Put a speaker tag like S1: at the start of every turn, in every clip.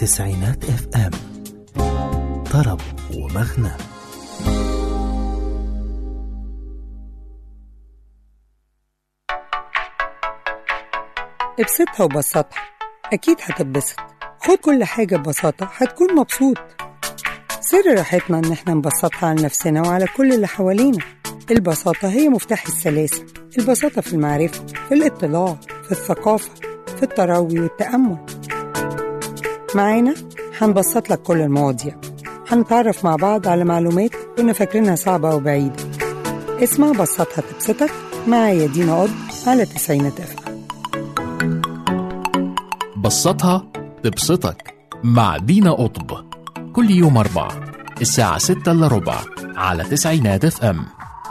S1: تسعينات اف ام طرب ومغنى
S2: ابسطها وبسطها أكيد هتتبسط خد كل حاجة ببساطة هتكون مبسوط سر راحتنا إن احنا نبسطها على نفسنا وعلى كل اللي حوالينا البساطة هي مفتاح السلاسة البساطة في المعرفة في الاطلاع في الثقافة في التروي والتأمل معانا هنبسط لك كل المواضيع هنتعرف مع بعض على معلومات كنا فاكرينها صعبة وبعيدة اسمع بسطها تبسطك معايا دينا قض على تسعينات اف
S3: بسطها تبسطك مع دينا قطب كل يوم أربع الساعة ستة إلا ربع على تسعينات اف ام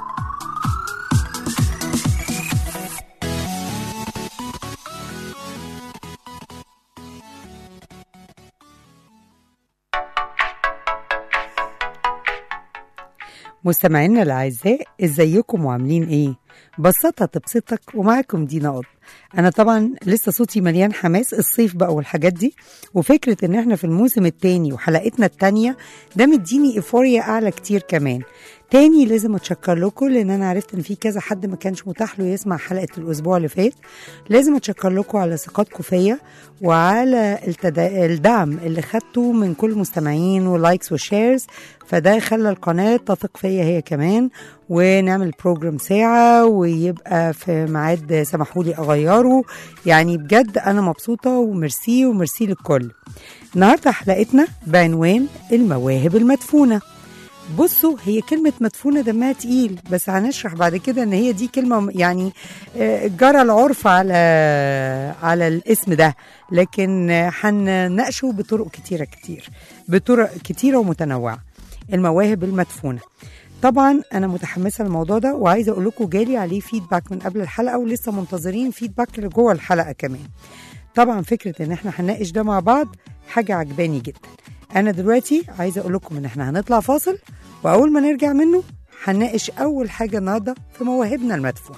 S2: مستمعينا الاعزاء ازيكم وعاملين ايه بسطها تبسطك ومعاكم دينا قط انا طبعا لسه صوتي مليان حماس الصيف بقى والحاجات دي وفكره ان احنا في الموسم التاني وحلقتنا التانية ده مديني ايفوريا اعلى كتير كمان تاني لازم اتشكر لكم لان انا عرفت ان في كذا حد ما كانش متاح له يسمع حلقه الاسبوع اللي فات لازم اتشكر لكم على ثقتكم فيا وعلى التدا... الدعم اللي خدته من كل المستمعين واللايكس والشيرز فده خلى القناه تثق فيا هي كمان ونعمل بروجرام ساعه ويبقى في ميعاد سمحوا لي اغيره يعني بجد انا مبسوطه وميرسي وميرسي للكل النهارده حلقتنا بعنوان المواهب المدفونه بصوا هي كلمة مدفونة دمها تقيل بس هنشرح بعد كده ان هي دي كلمة يعني آه، جرى العرف على على الاسم ده لكن آه، هنناقشه بطرق كتيرة كتير بطرق كتيرة ومتنوعة المواهب المدفونة طبعا انا متحمسه للموضوع ده وعايزه اقول لكم جالي عليه فيدباك من قبل الحلقه ولسه منتظرين فيدباك اللي جوه الحلقه كمان طبعا فكره ان احنا هنناقش ده مع بعض حاجه عجباني جدا انا دلوقتي عايزه اقول لكم ان احنا هنطلع فاصل واول ما نرجع منه هنناقش اول حاجه النهارده في مواهبنا المدفونه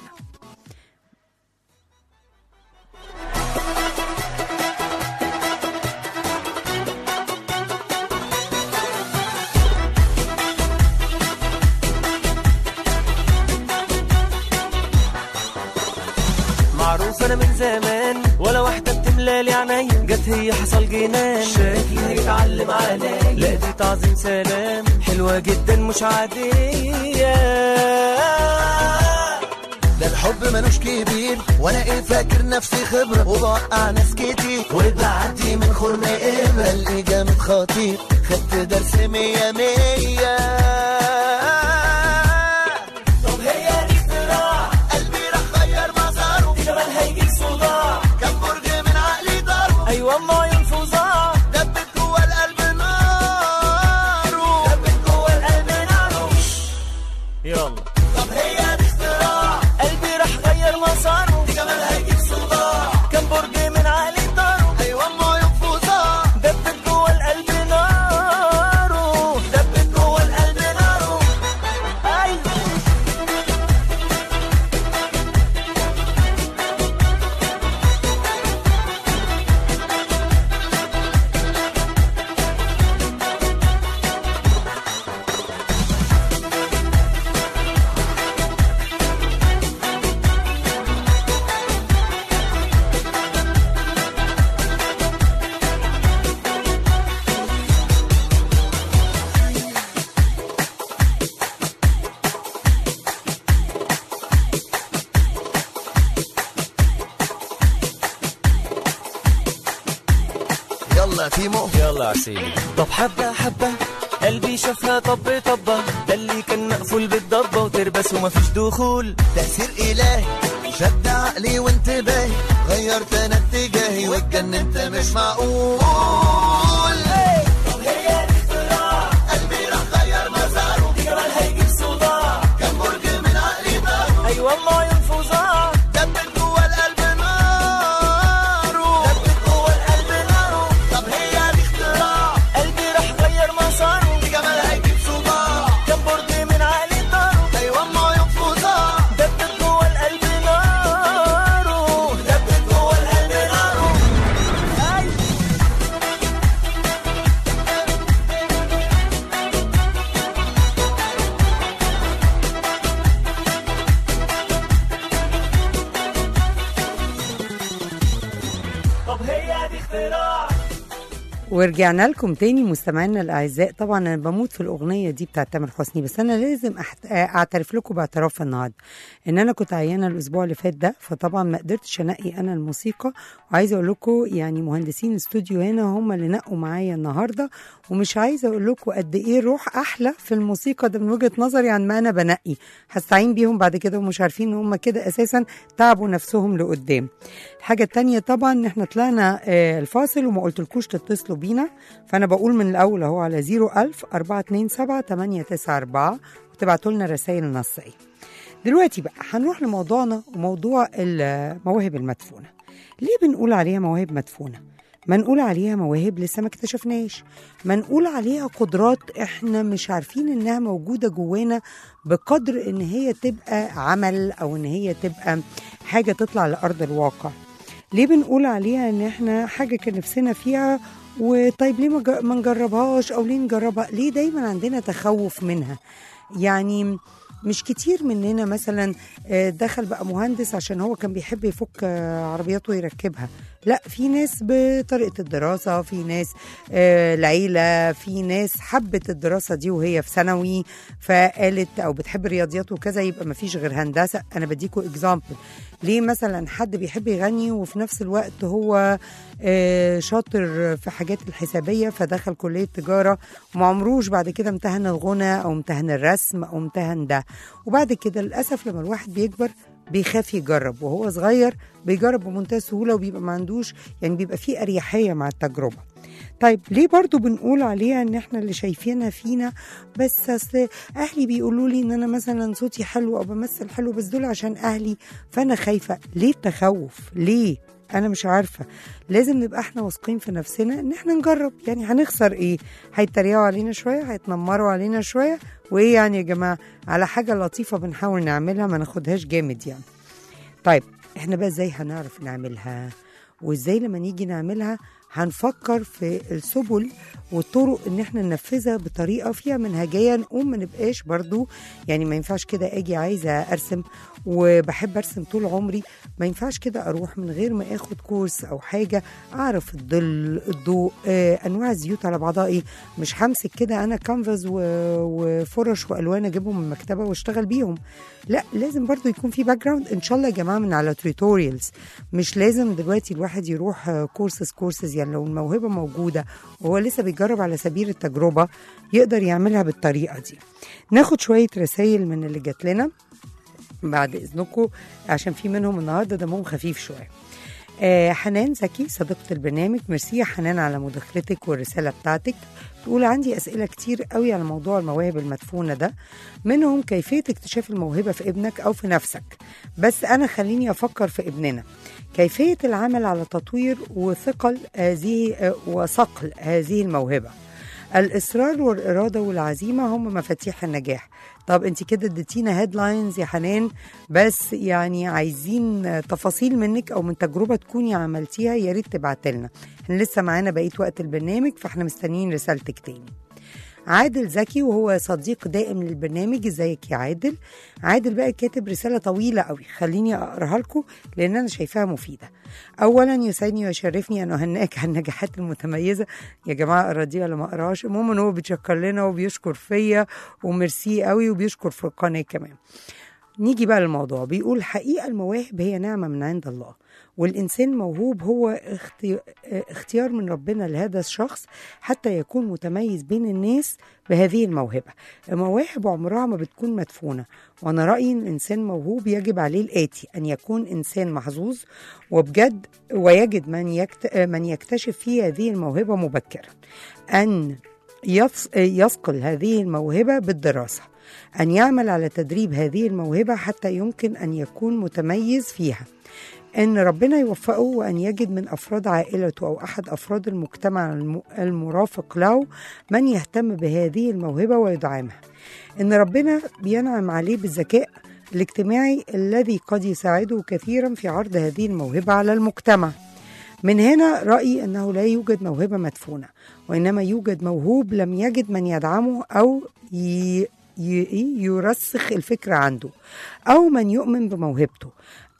S4: معروف انا من زمان ولا واحدة بتملالي عينيا جت هي حصل جنان شكلي هيتعلم عليا لا دي تعظيم سلام حلوة جدا مش عادية
S5: ده الحب ملوش كبير وانا ايه فاكر نفسي خبرة وبوقع ناس كتير وبعدي من خرم ابرة اللي جامد خطير خدت درس مية مية
S4: طب هي دي اختراع
S5: قلبي راح غير مساره
S4: دي كمان هيجيك صداع
S5: كان برج من عقلي ضربه
S4: ايوه ما عيون فظاع
S5: دبت جوه القلب ناره
S4: دبت جوه القلب ناره يلا
S5: طب هي دي اختراع
S4: قلبي راح غير مساره
S5: دي كمان هيجيب صداع
S4: كان برج من عالي داره
S5: ايوه ما ينفذها
S4: دبت جوه القلب ناره دبت جوه القلب ناره ايوه
S5: يلا تيمو
S4: يلا عسيلي طب حبة حبة قلبي شافها طب طبة ده اللي كان مقفول بالضبة وتربس ومفيش دخول
S5: تأثير إلهي شد عقلي وانتباهي غيرت أنا اتجاهي واتجننت مش معقول
S4: طب هي دي اختراع
S5: قلبي راح غير مساره
S4: دي كمان هيجيب صداع
S5: كان برج من عقلي ضربه
S4: ايوه ما ينفذها
S5: دبت جوه القلب ناره
S4: دبت جوه القلب ناره
S5: طب هي دي اختراع
S4: قلبي راح غير مساره
S5: دي جمال هيجيب صداع
S4: كان برج من عالي داره
S5: أيوة ما ينفذها
S4: دبت جوه القلب ناره دبت جوه القلب ناره ايوه طب هي دي اختراع
S2: ورجعنا لكم تاني مستمعينا الاعزاء طبعا انا بموت في الاغنيه دي بتاعت تامر حسني بس انا لازم أحت... اعترف لكم باعتراف النهارده ان انا كنت عيانه الاسبوع اللي فات ده فطبعا ما قدرتش انقي انا الموسيقى وعايزه اقول لكم يعني مهندسين الاستوديو هنا هم اللي نقوا معايا النهارده ومش عايزه اقول لكم قد ايه روح احلى في الموسيقى ده من وجهه نظري عن ما انا بنقي هستعين بيهم بعد كده ومش عارفين ان هم كده اساسا تعبوا نفسهم لقدام الحاجه التانية طبعا ان احنا طلعنا آه، الفاصل وما قلتلكوش تتصلوا بينا فانا بقول من الاول اهو على 01000 427 894 وتبعتوا لنا رسائل نصيه دلوقتي بقى هنروح لموضوعنا وموضوع المواهب المدفونه ليه بنقول عليها مواهب مدفونه ما نقول عليها مواهب لسه ما اكتشفناش ما نقول عليها قدرات احنا مش عارفين انها موجوده جوانا بقدر ان هي تبقى عمل او ان هي تبقى حاجه تطلع لارض الواقع ليه بنقول عليها ان احنا حاجه كان نفسنا فيها وطيب ليه ما جا- ما نجربهاش او ليه نجربها ليه دايما عندنا تخوف منها يعني مش كتير مننا مثلا آه، دخل بقى مهندس عشان هو كان بيحب يفك آه، عربياته ويركبها لا في ناس بطريقة الدراسة في ناس آه، العيلة في ناس حبت الدراسة دي وهي في ثانوي فقالت أو بتحب الرياضيات وكذا يبقى ما فيش غير هندسة أنا بديكوا اكزامبل ليه مثلا حد بيحب يغني وفي نفس الوقت هو آه، شاطر في حاجات الحسابية فدخل كلية تجارة وما عمروش بعد كده امتهن الغنى أو امتهن الرسم أو امتهن ده وبعد كده للأسف لما الواحد بيكبر بيخاف يجرب وهو صغير بيجرب بمنتهى السهولة وبيبقى ما عندوش يعني بيبقى فيه أريحية مع التجربة طيب ليه برضو بنقول عليها ان احنا اللي شايفينها فينا بس اصل اهلي بيقولوا لي ان انا مثلا صوتي حلو او بمثل حلو بس دول عشان اهلي فانا خايفه ليه التخوف ليه انا مش عارفه لازم نبقى احنا واثقين في نفسنا ان احنا نجرب يعني هنخسر ايه هيتريقوا علينا شويه هيتنمروا علينا شويه وايه يعني يا جماعه على حاجه لطيفه بنحاول نعملها ما ناخدهاش جامد يعني طيب احنا بقى ازاي هنعرف نعملها وازاي لما نيجي نعملها هنفكر في السبل والطرق ان احنا ننفذها بطريقه فيها منهجيه نقوم ما نبقاش برضو يعني ما ينفعش كده اجي عايزه ارسم وبحب ارسم طول عمري ما ينفعش كده اروح من غير ما اخد كورس او حاجه اعرف الظل الضوء آه انواع الزيوت على بعضها ايه مش همسك كده انا كانفاس و- وفرش والوان اجيبهم من المكتبه واشتغل بيهم لا لازم برضو يكون في باك جراوند ان شاء الله يا جماعه من على توتوريالز مش لازم دلوقتي الواحد يروح كورسز كورسز يعني لو الموهبه موجوده وهو لسه بيجرب على سبيل التجربه يقدر يعملها بالطريقه دي ناخد شويه رسائل من اللي جات لنا بعد اذنكم عشان في منهم النهارده دمهم خفيف شويه آه حنان زكي صديقة البرنامج ميرسي يا حنان على مداخلتك والرسالة بتاعتك تقول عندي أسئلة كتير قوي على موضوع المواهب المدفونة ده منهم كيفية اكتشاف الموهبة في ابنك أو في نفسك بس أنا خليني أفكر في ابننا كيفية العمل على تطوير وثقل هذه آه، وصقل هذه الموهبة الإصرار والإرادة والعزيمة هم مفاتيح النجاح طب انت كده اديتينا هيدلاينز يا حنان بس يعني عايزين تفاصيل منك او من تجربه تكوني عملتيها يا ريت تبعت لنا احنا لسه معانا بقيه وقت البرنامج فاحنا مستنيين رسالتك تاني عادل زكي وهو صديق دائم للبرنامج ازيك يا عادل عادل بقى كاتب رساله طويله قوي خليني اقراها لكم لان انا شايفاها مفيده اولا يسعدني ويشرفني ان اهنئك على النجاحات المتميزه يا جماعه اقرا دي ولا ما اقراهاش عموما هو بيتشكر لنا وبيشكر فيا وميرسي قوي وبيشكر في القناه كمان نيجي بقى للموضوع بيقول حقيقة المواهب هي نعمة من عند الله والإنسان موهوب هو اختي- اختيار من ربنا لهذا الشخص حتى يكون متميز بين الناس بهذه الموهبة المواهب عمرها ما بتكون مدفونة وأنا رأيي إن الإنسان موهوب يجب عليه الآتي أن يكون إنسان محظوظ وبجد ويجد من, يكت... من يكتشف فيه هذه الموهبة مبكرا أن يص... يصقل هذه الموهبة بالدراسة أن يعمل على تدريب هذه الموهبة حتى يمكن أن يكون متميز فيها أن ربنا يوفقه وأن يجد من أفراد عائلته أو أحد أفراد المجتمع الم- المرافق له من يهتم بهذه الموهبة ويدعمها أن ربنا بينعم عليه بالذكاء الاجتماعي الذي قد يساعده كثيرا في عرض هذه الموهبة على المجتمع من هنا رأيي أنه لا يوجد موهبة مدفونة وإنما يوجد موهوب لم يجد من يدعمه أو ي... ي... يرسخ الفكرة عنده أو من يؤمن بموهبته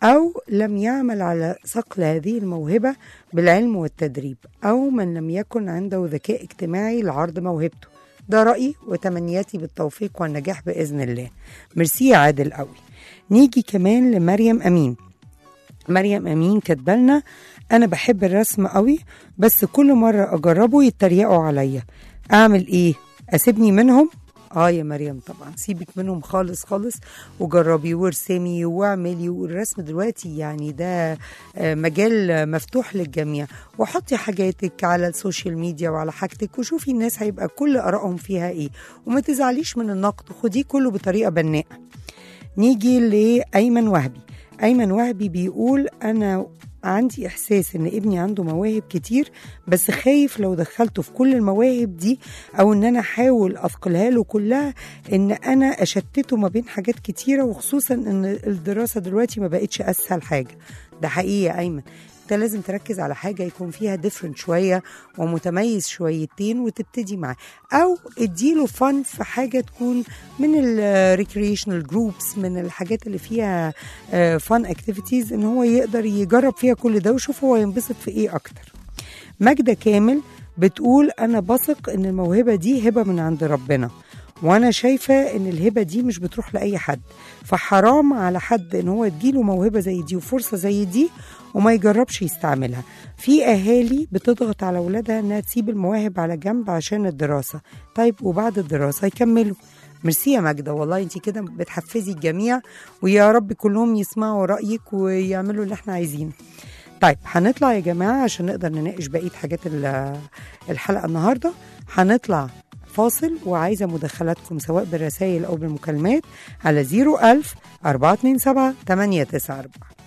S2: أو لم يعمل على صقل هذه الموهبة بالعلم والتدريب أو من لم يكن عنده ذكاء اجتماعي لعرض موهبته ده رأيي وتمنياتي بالتوفيق والنجاح بإذن الله ميرسي يا عادل قوي نيجي كمان لمريم أمين مريم أمين كاتبالنا أنا بحب الرسم قوي بس كل مرة أجربه يتريقوا عليا أعمل إيه؟ أسيبني منهم؟ اه يا مريم طبعا سيبك منهم خالص خالص وجربي وارسمي واعملي والرسم دلوقتي يعني ده آه، مجال آه، مفتوح للجميع وحطي حاجاتك على السوشيال ميديا وعلى حاجتك وشوفي الناس هيبقى كل ارائهم فيها ايه وما تزعليش من النقد خديه كله بطريقه بناءه نيجي لأيمن وهبي أيمن وهبي بيقول أنا عندي إحساس إن ابني عنده مواهب كتير بس خايف لو دخلته في كل المواهب دي أو إن أنا أحاول أثقلها له كلها إن أنا أشتته ما بين حاجات كتيرة وخصوصا إن الدراسة دلوقتي ما بقتش أسهل حاجة ده حقيقي يا أيمن انت لازم تركز على حاجة يكون فيها ديفرنت شوية ومتميز شويتين وتبتدي معاه أو اديله فن في حاجة تكون من الريكريشنال جروبس من الحاجات اللي فيها فن اكتيفيتيز ان هو يقدر يجرب فيها كل ده ويشوف هو ينبسط في ايه اكتر ماجدة كامل بتقول انا بثق ان الموهبة دي هبة من عند ربنا وانا شايفة ان الهبة دي مش بتروح لاي حد فحرام على حد ان هو تجيله موهبة زي دي وفرصة زي دي وما يجربش يستعملها في اهالي بتضغط على اولادها انها تسيب المواهب على جنب عشان الدراسة طيب وبعد الدراسة يكملوا ميرسي يا ماجدة والله انت كده بتحفزي الجميع ويا رب كلهم يسمعوا رأيك ويعملوا اللي احنا عايزينه طيب هنطلع يا جماعة عشان نقدر نناقش بقية حاجات ال- الحلقة النهاردة هنطلع فاصل وعايزة مداخلاتكم سواء بالرسائل أو بالمكالمات على 01000 427 894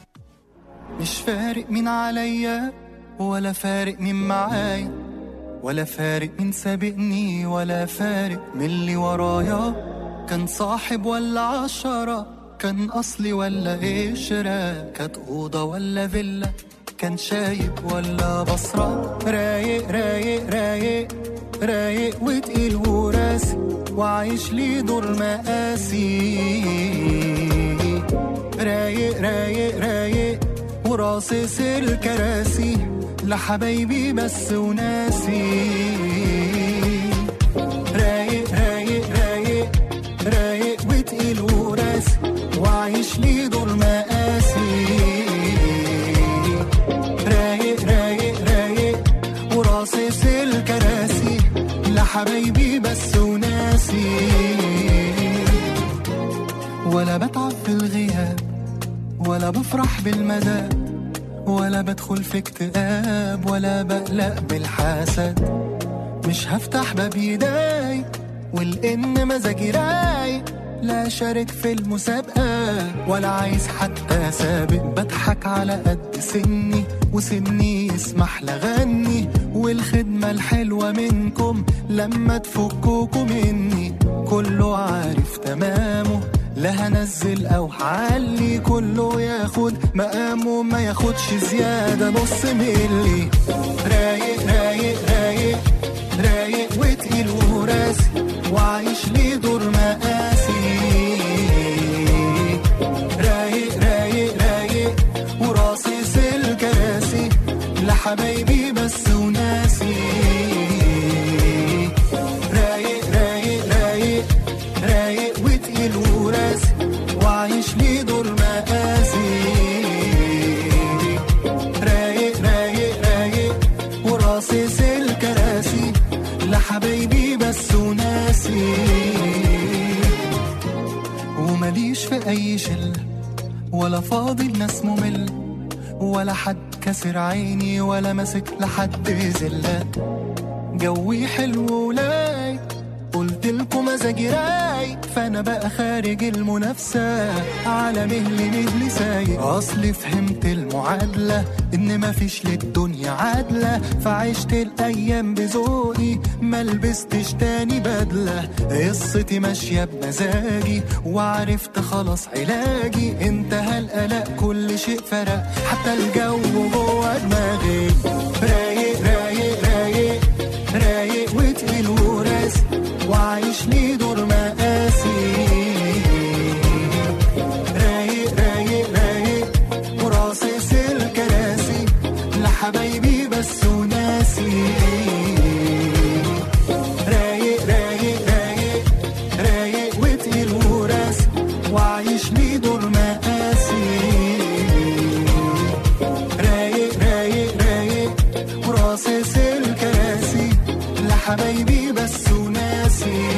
S6: مش فارق مين عليا ولا فارق مين معايا ولا فارق مين سابقني ولا فارق من اللي ورايا كان صاحب ولا عشرة كان أصلي ولا قشرة كانت أوضة ولا فيلا كان شايب ولا بصرة رايق رايق رايق رايق وتقيل وراسي وعايش لي دور مقاسي رايق رايق رايق وراصص الكراسي لحبايبي بس وناسي رايق رايق رايق رايق وتقيل وراسي وعايش لي دور مقاسي رايق رايق رايق وراصص الكراسي لحبايبي بس وناسي ولا بتعب في الغياب ولا بفرح بالمدى ولا بدخل في اكتئاب ولا بقلق بالحسد مش هفتح باب يداي والإن مزاجي رايق لا شارك في المسابقة ولا عايز حتى سابق بضحك على قد سني وسني يسمح لغني والخدمة الحلوة منكم لما تفكوكوا مني كله عارف تمامه لا هنزل او هعلي كله ياخد مقامه ما ياخدش زيادة نص ملي رايق رايق رايق رايق وتقيل وراسي وعايش لي دور مقاسي رايق رايق رايق وراصص الكراسي لحبايبي بس وناسي رايق رايق رايق رايق وتقيل وراسي وعايش لي دور مقاسي رايق رايق رايق وراصص الكراسي لحبايبي بس وناسي ومليش في اي شله ولا فاضي الناس ممل ولا حد كسر عيني ولا ماسك لحد زله جوي حلو ولاي قلت لكم مزاجي رايق فانا بقى خارج المنافسه على مهلي مهلي سايق اصلي فهمت المعادله ان مفيش للدنيا عادله فعشت الايام بذوقي ما لبستش تاني بدله قصتي ماشيه بمزاجي وعرفت خلاص علاجي انتهى القلق كل شيء فرق حتى الجو جوه دماغي رايق رايق رايق رايق وتقيل وراسي وعايش لي دور مقاسي رايق رايق رايق حبايبي بس وناسي رايق رايق رايق رايق وتقيل وراسي وعايش لي دور مقاسي رايق رايق رايق وراصص الكراسي لحبايبي بس وناسي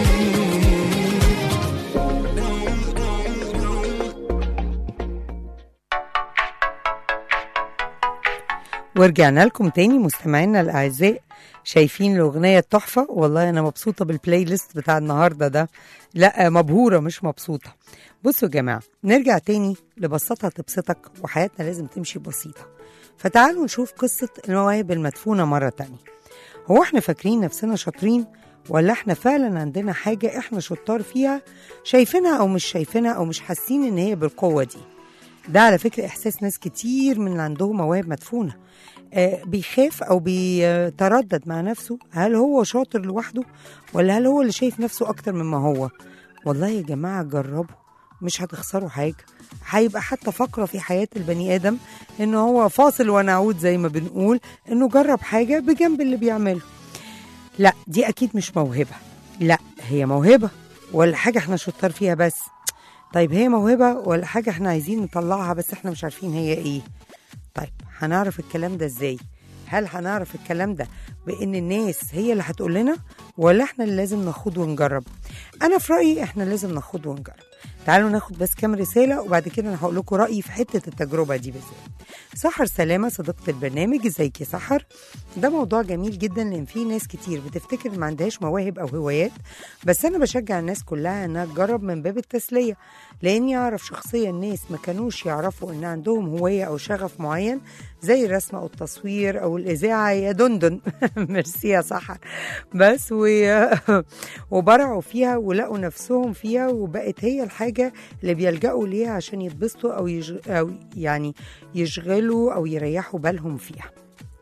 S2: ورجعنا لكم تاني مستمعينا الاعزاء شايفين الاغنيه التحفه والله انا مبسوطه بالبلاي ليست بتاع النهارده ده لا مبهوره مش مبسوطه بصوا يا جماعه نرجع تاني لبسطها تبسطك وحياتنا لازم تمشي بسيطه فتعالوا نشوف قصه المواهب المدفونه مره تانية هو احنا فاكرين نفسنا شاطرين ولا احنا فعلا عندنا حاجه احنا شطار فيها شايفينها او مش شايفينها او مش حاسين ان هي بالقوه دي ده على فكرة إحساس ناس كتير من اللي عندهم مواهب مدفونة آه بيخاف أو بيتردد مع نفسه هل هو شاطر لوحده ولا هل هو اللي شايف نفسه أكتر مما هو والله يا جماعة جربوا مش هتخسروا حاجة هيبقى حتى فقرة في حياة البني آدم إن هو فاصل ونعود زي ما بنقول إنه جرب حاجة بجنب اللي بيعمله لا دي أكيد مش موهبة لا هي موهبة ولا حاجة احنا شطار فيها بس طيب هي موهبة ولا حاجة احنا عايزين نطلعها بس احنا مش عارفين هي ايه طيب هنعرف الكلام ده ازاي هل هنعرف الكلام ده بان الناس هي اللي هتقول لنا ولا احنا اللي لازم ناخد ونجرب انا في رايي احنا لازم ناخد ونجرب تعالوا ناخد بس كام رساله وبعد كده انا هقول لكم رايي في حته التجربه دي بالذات سحر سلامه صديقه البرنامج ازيك يا سحر ده موضوع جميل جدا لان في ناس كتير بتفتكر ما عندهاش مواهب او هوايات بس انا بشجع الناس كلها انها تجرب من باب التسليه لاني اعرف شخصيا ناس ما كانوش يعرفوا ان عندهم هوايه او شغف معين زي الرسم او التصوير او الاذاعه يا دندن ميرسي يا سحر بس و... وبرعوا فيها ولقوا نفسهم فيها وبقت هي الحاجه اللي بيلجأوا ليها عشان يتبسطوا او, يج... أو يعني يشغلوا او يريحوا بالهم فيها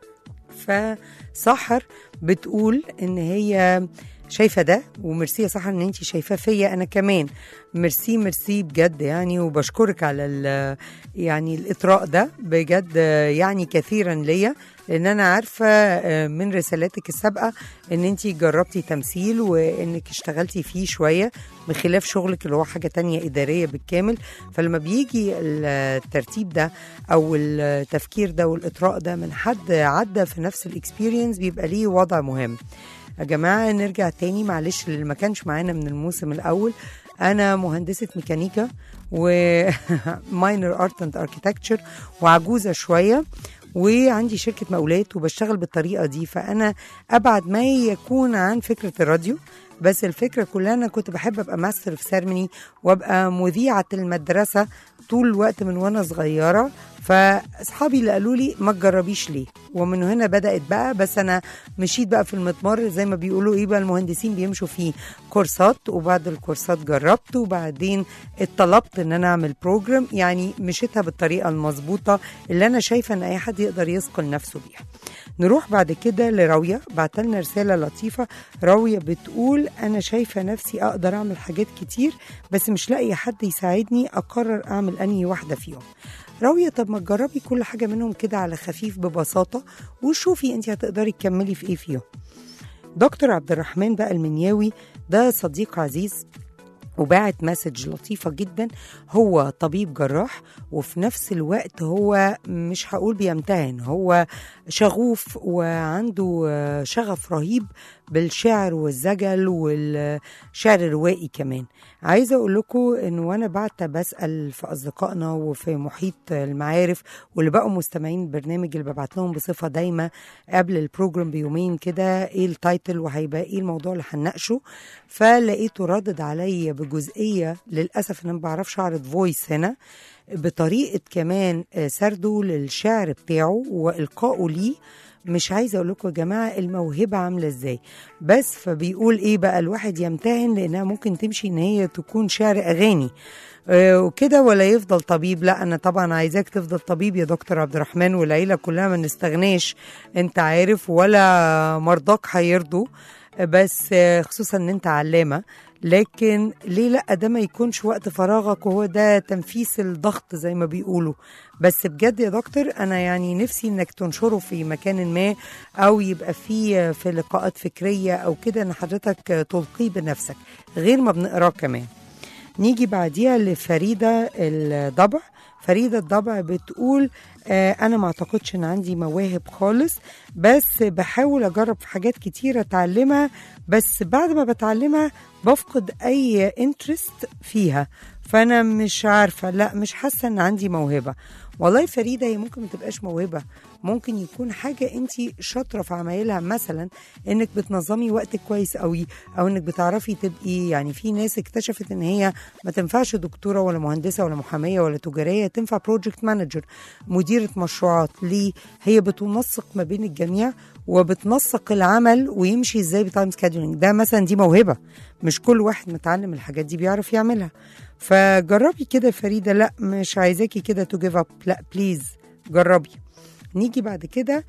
S2: فسحر بتقول ان هي شايفه ده وميرسي يا سحر ان انت شايفاه فيا انا كمان ميرسي ميرسي بجد يعني وبشكرك على ال- يعني الاطراء ده بجد يعني كثيرا ليا لان انا عارفه آه، من رسالاتك السابقه ان انت جربتي تمثيل وانك اشتغلتي فيه شويه بخلاف شغلك اللي هو حاجه تانية اداريه بالكامل فلما بيجي الترتيب ده او التفكير ده والاطراء ده من حد عدى في نفس الاكسبيرينس بيبقى ليه وضع مهم يا جماعه نرجع تاني معلش اللي ما كانش معانا من الموسم الاول انا مهندسه ميكانيكا وماينر ارت اند اركيتكتشر وعجوزه شويه وعندي شركة مقاولات وبشتغل بالطريقة دي فأنا أبعد ما يكون عن فكرة الراديو بس الفكرة كلها أنا كنت بحب أبقى ماستر في سيرموني وأبقى مذيعة المدرسة طول الوقت من وأنا صغيرة فأصحابي اللي قالوا لي ما تجربيش ليه ومن هنا بدأت بقى بس أنا مشيت بقى في المضمار زي ما بيقولوا إيه بقى المهندسين بيمشوا فيه كورسات وبعد الكورسات جربت وبعدين اتطلبت ان انا اعمل بروجرام يعني مشيتها بالطريقه المظبوطه اللي انا شايفه ان اي حد يقدر يثقل نفسه بيها نروح بعد كده لراويه بعت لنا رساله لطيفه راويه بتقول انا شايفه نفسي اقدر اعمل حاجات كتير بس مش لاقي حد يساعدني اقرر اعمل انهي واحده فيهم راوية طب ما تجربي كل حاجة منهم كده على خفيف ببساطة وشوفي انت هتقدري تكملي في ايه فيهم دكتور عبد الرحمن بقى المنياوي ده صديق عزيز وبعت مسج لطيفة جدا هو طبيب جراح وفي نفس الوقت هو مش هقول بيمتهن هو شغوف وعنده آه، شغف رهيب بالشعر والزجل والشعر الروائي كمان عايزة أقول لكم إن وأنا بعت بسأل في أصدقائنا وفي محيط المعارف واللي بقوا مستمعين البرنامج اللي ببعت لهم بصفة دايمة قبل البروجرام بيومين كده إيه التايتل وهيبقى إيه الموضوع اللي هنناقشه فلقيته ردد عليا بجزئية للأسف أنا ما بعرفش أعرض فويس هنا بطريقة كمان آه، سرده للشعر بتاعه وإلقائه ليه مش عايزه اقول لكم يا جماعه الموهبه عامله ازاي بس فبيقول ايه بقى الواحد يمتهن لانها ممكن تمشي ان هي تكون شعر اغاني آه، وكده ولا يفضل طبيب لا انا طبعا عايزاك تفضل طبيب يا دكتور عبد الرحمن والعيله كلها ما نستغناش انت عارف ولا مرضاك هيرضوا بس آه، خصوصا ان انت علامه لكن ليه لا ده ما يكونش وقت فراغك وهو ده تنفيس الضغط زي ما بيقولوا بس بجد يا دكتور انا يعني نفسي انك تنشره في مكان ما او يبقى فيه في لقاءات فكريه او كده ان حضرتك تلقيه بنفسك غير ما بنقراه كمان نيجي بعديها لفريدة الضبع فريدة الضبع بتقول آه أنا ما أعتقدش إن عندي مواهب خالص بس بحاول أجرب في حاجات كتيرة أتعلمها بس بعد ما بتعلمها بفقد أي انترست فيها فأنا مش عارفة لا مش حاسة إن عندي موهبة والله فريدة هي ممكن ما تبقاش موهبة ممكن يكون حاجة انت شاطرة في عمايلها مثلا انك بتنظمي وقتك كويس قوي او انك بتعرفي تبقي يعني في ناس اكتشفت ان هي ما تنفعش دكتورة ولا مهندسة ولا محامية ولا تجارية تنفع بروجكت مانجر مديرة مشروعات ليه هي بتنسق ما بين الجميع وبتنسق العمل ويمشي ازاي بتايم سكادولينج ده مثلا دي موهبة مش كل واحد متعلم الحاجات دي بيعرف يعملها فجربي كده يا فريدة لا مش عايزاكي كده تو جيف اب لا بليز جربي نيجي بعد كده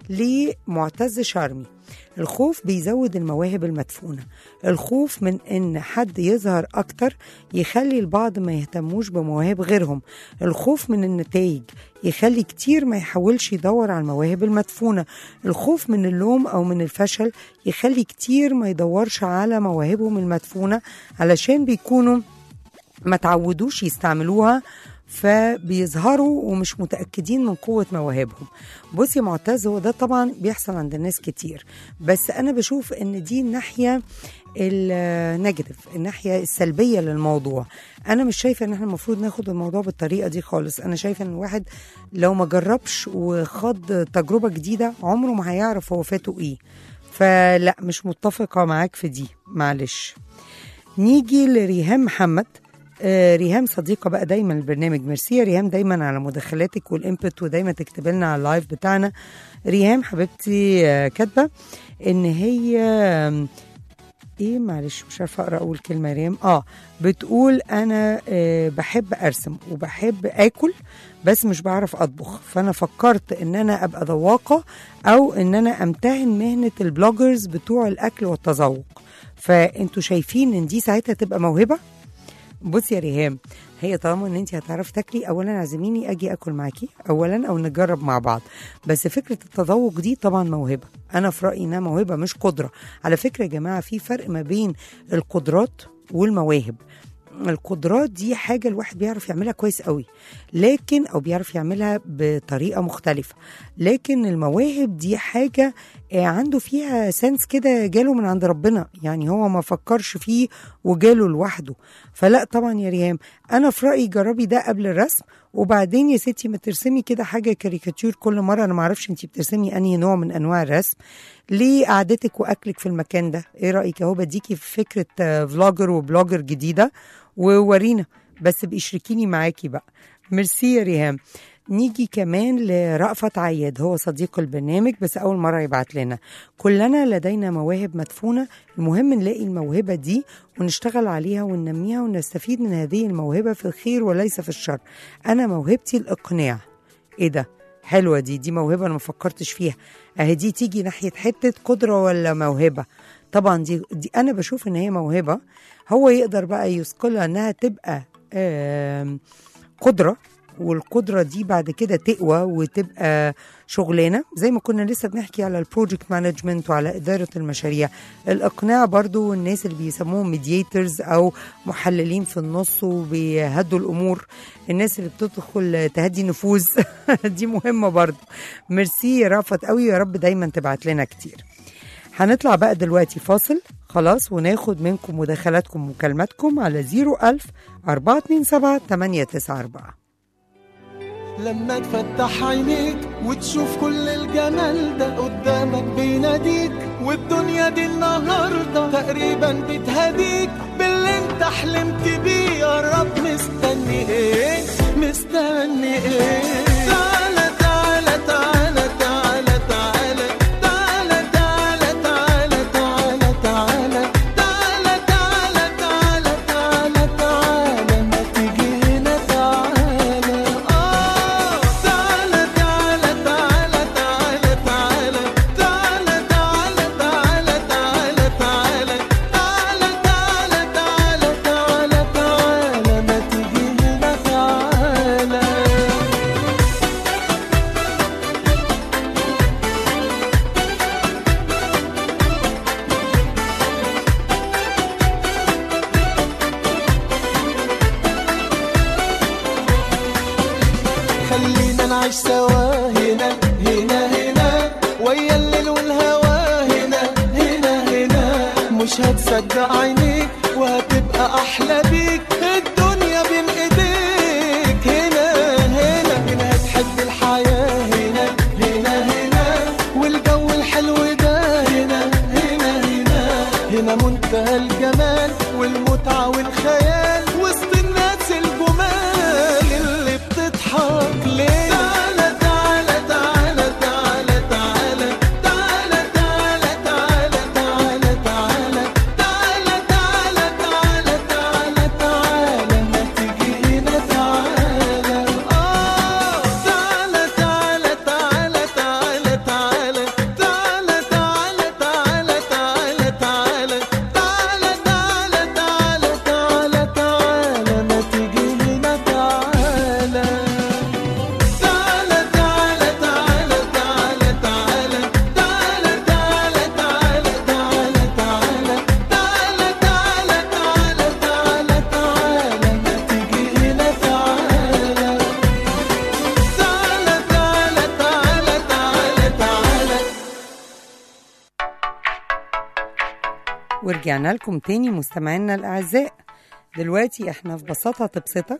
S2: لمعتز شرمي الخوف بيزود المواهب المدفونة الخوف من ان حد يظهر اكتر يخلي البعض ما يهتموش بمواهب غيرهم الخوف من النتائج يخلي كتير ما يحاولش يدور على المواهب المدفونة الخوف من اللوم او من الفشل يخلي كتير ما يدورش على مواهبهم المدفونة علشان بيكونوا ما تعودوش يستعملوها فبيظهروا ومش متأكدين من قوة مواهبهم بصي يا معتز هو ده طبعا بيحصل عند الناس كتير بس أنا بشوف إن دي الناحية النيجاتيف الناحية السلبية للموضوع أنا مش شايفة إن احنا المفروض ناخد الموضوع بالطريقة دي خالص أنا شايفة إن الواحد لو ما جربش وخد تجربة جديدة عمره ما هيعرف هو فاته إيه فلا مش متفقة معاك في دي معلش نيجي لريهام محمد آه، ريهام صديقة بقى دايما البرنامج ميرسي يا ريهام دايما على مداخلاتك والانبوت ودايما تكتب لنا على اللايف بتاعنا ريهام حبيبتي آه، كاتبة ان هي آم، ايه معلش مش عارفه اقرا اول كلمه يا ريم اه بتقول انا آه بحب ارسم وبحب اكل بس مش بعرف اطبخ فانا فكرت ان انا ابقى ذواقه او ان انا امتهن مهنه البلوجرز بتوع الاكل والتذوق فانتوا شايفين ان دي ساعتها تبقى موهبه بصي يا ريهام هي طالما ان انت هتعرفي تاكلي اولا عزميني اجي اكل معاكي اولا او نجرب مع بعض بس فكره التذوق دي طبعا موهبه انا في رايي انها موهبه مش قدره على فكره يا جماعه في فرق ما بين القدرات والمواهب القدرات دي حاجة الواحد بيعرف يعملها كويس قوي لكن أو بيعرف يعملها بطريقة مختلفة لكن المواهب دي حاجة آه، عنده فيها سنس كده جاله من عند ربنا يعني هو ما فكرش فيه وجاله لوحده فلا طبعا يا ريهام أنا في رأيي جربي ده قبل الرسم وبعدين يا ستي ما ترسمي كده حاجة كاريكاتير كل مرة أنا معرفش انتي بترسمي أنهي نوع من أنواع الرسم ليه قعدتك وأكلك في المكان ده إيه رأيك أهو بديكي في فكرة آه، فلوجر وبلوجر جديدة وورينا بس بيشركيني معاكي بقى ميرسي يا ريهام نيجي كمان لرأفت عياد هو صديق البرنامج بس أول مرة يبعت لنا كلنا لدينا مواهب مدفونة المهم نلاقي الموهبة دي ونشتغل عليها وننميها ونستفيد من هذه الموهبة في الخير وليس في الشر أنا موهبتي الإقناع إيه ده حلوة دي دي موهبة أنا ما فكرتش فيها أهي دي تيجي ناحية حتة قدرة ولا موهبة طبعا دي, دي أنا بشوف إن هي موهبة هو يقدر بقى يثقلها إنها تبقى آم، قدرة والقدرة دي بعد كده تقوى وتبقى شغلانة زي ما كنا لسه بنحكي على البروجكت مانجمنت وعلى إدارة المشاريع الإقناع برضو الناس اللي بيسموهم ميدياترز أو محللين في النص وبيهدوا الأمور الناس اللي بتدخل تهدي نفوذ دي مهمة برضو ميرسي يا رافت قوي يا رب دايما تبعت لنا كتير هنطلع بقى دلوقتي فاصل خلاص وناخد منكم مداخلاتكم ومكالماتكم على 01000 427 894
S7: لما تفتح عينيك وتشوف كل الجمال ده قدامك بيناديك والدنيا دي النهاردة تقريبا بتهديك باللي انت حلمت بيه يا رب مستني ايه مستني ايه تعالى تعالى تعالى تعالى تعالى تعالى تعالى تعالى تعالى تعالى تعالى تعالى تعالى تعالى تعالى ما تيجي هنا تعالى اه تعالى تعالى تعالى تعالى تعالى تعالى تعالى تعالى تعالى تعالى تعالى تعالى تعالى تعالى الهوا هنا هنا هنا مش هتصدق عينيك وهتبقى احلى بيك الدنيا بين ايديك هنا هنا هنا هتحب الحياة هنا هنا هنا والجو الحلو ده هنا هنا هنا هنا منتهى الجمال والمتعة والخيال وسط الناس الجمال اللي بتضحك ليه تعالى تعالى تعالى تعالى تعالى تعالى تعالى تعالى تعالى تعالى تعالى تعالى تعالى تعالى تعالى ما تيجي هنا تعالى آه تعالى تعالى تعالى تعالى تعالى تعالى تعالى تعالى تعالى تعالى تعالى تعالى تعالى تعالى ما تيجي هنا تعالى تعالى تعالى تعالى تعالى تعالى تعالى تعالى تعالى تعالى تعالى تعالى تعالى تعالى تعالى ما تيجي هنا تعالى تعالى تعالى تعالى تعالى تعالى
S2: ورجعنا لكم تاني مستمعينا الأعزاء دلوقتي احنا في بساطة تبسطك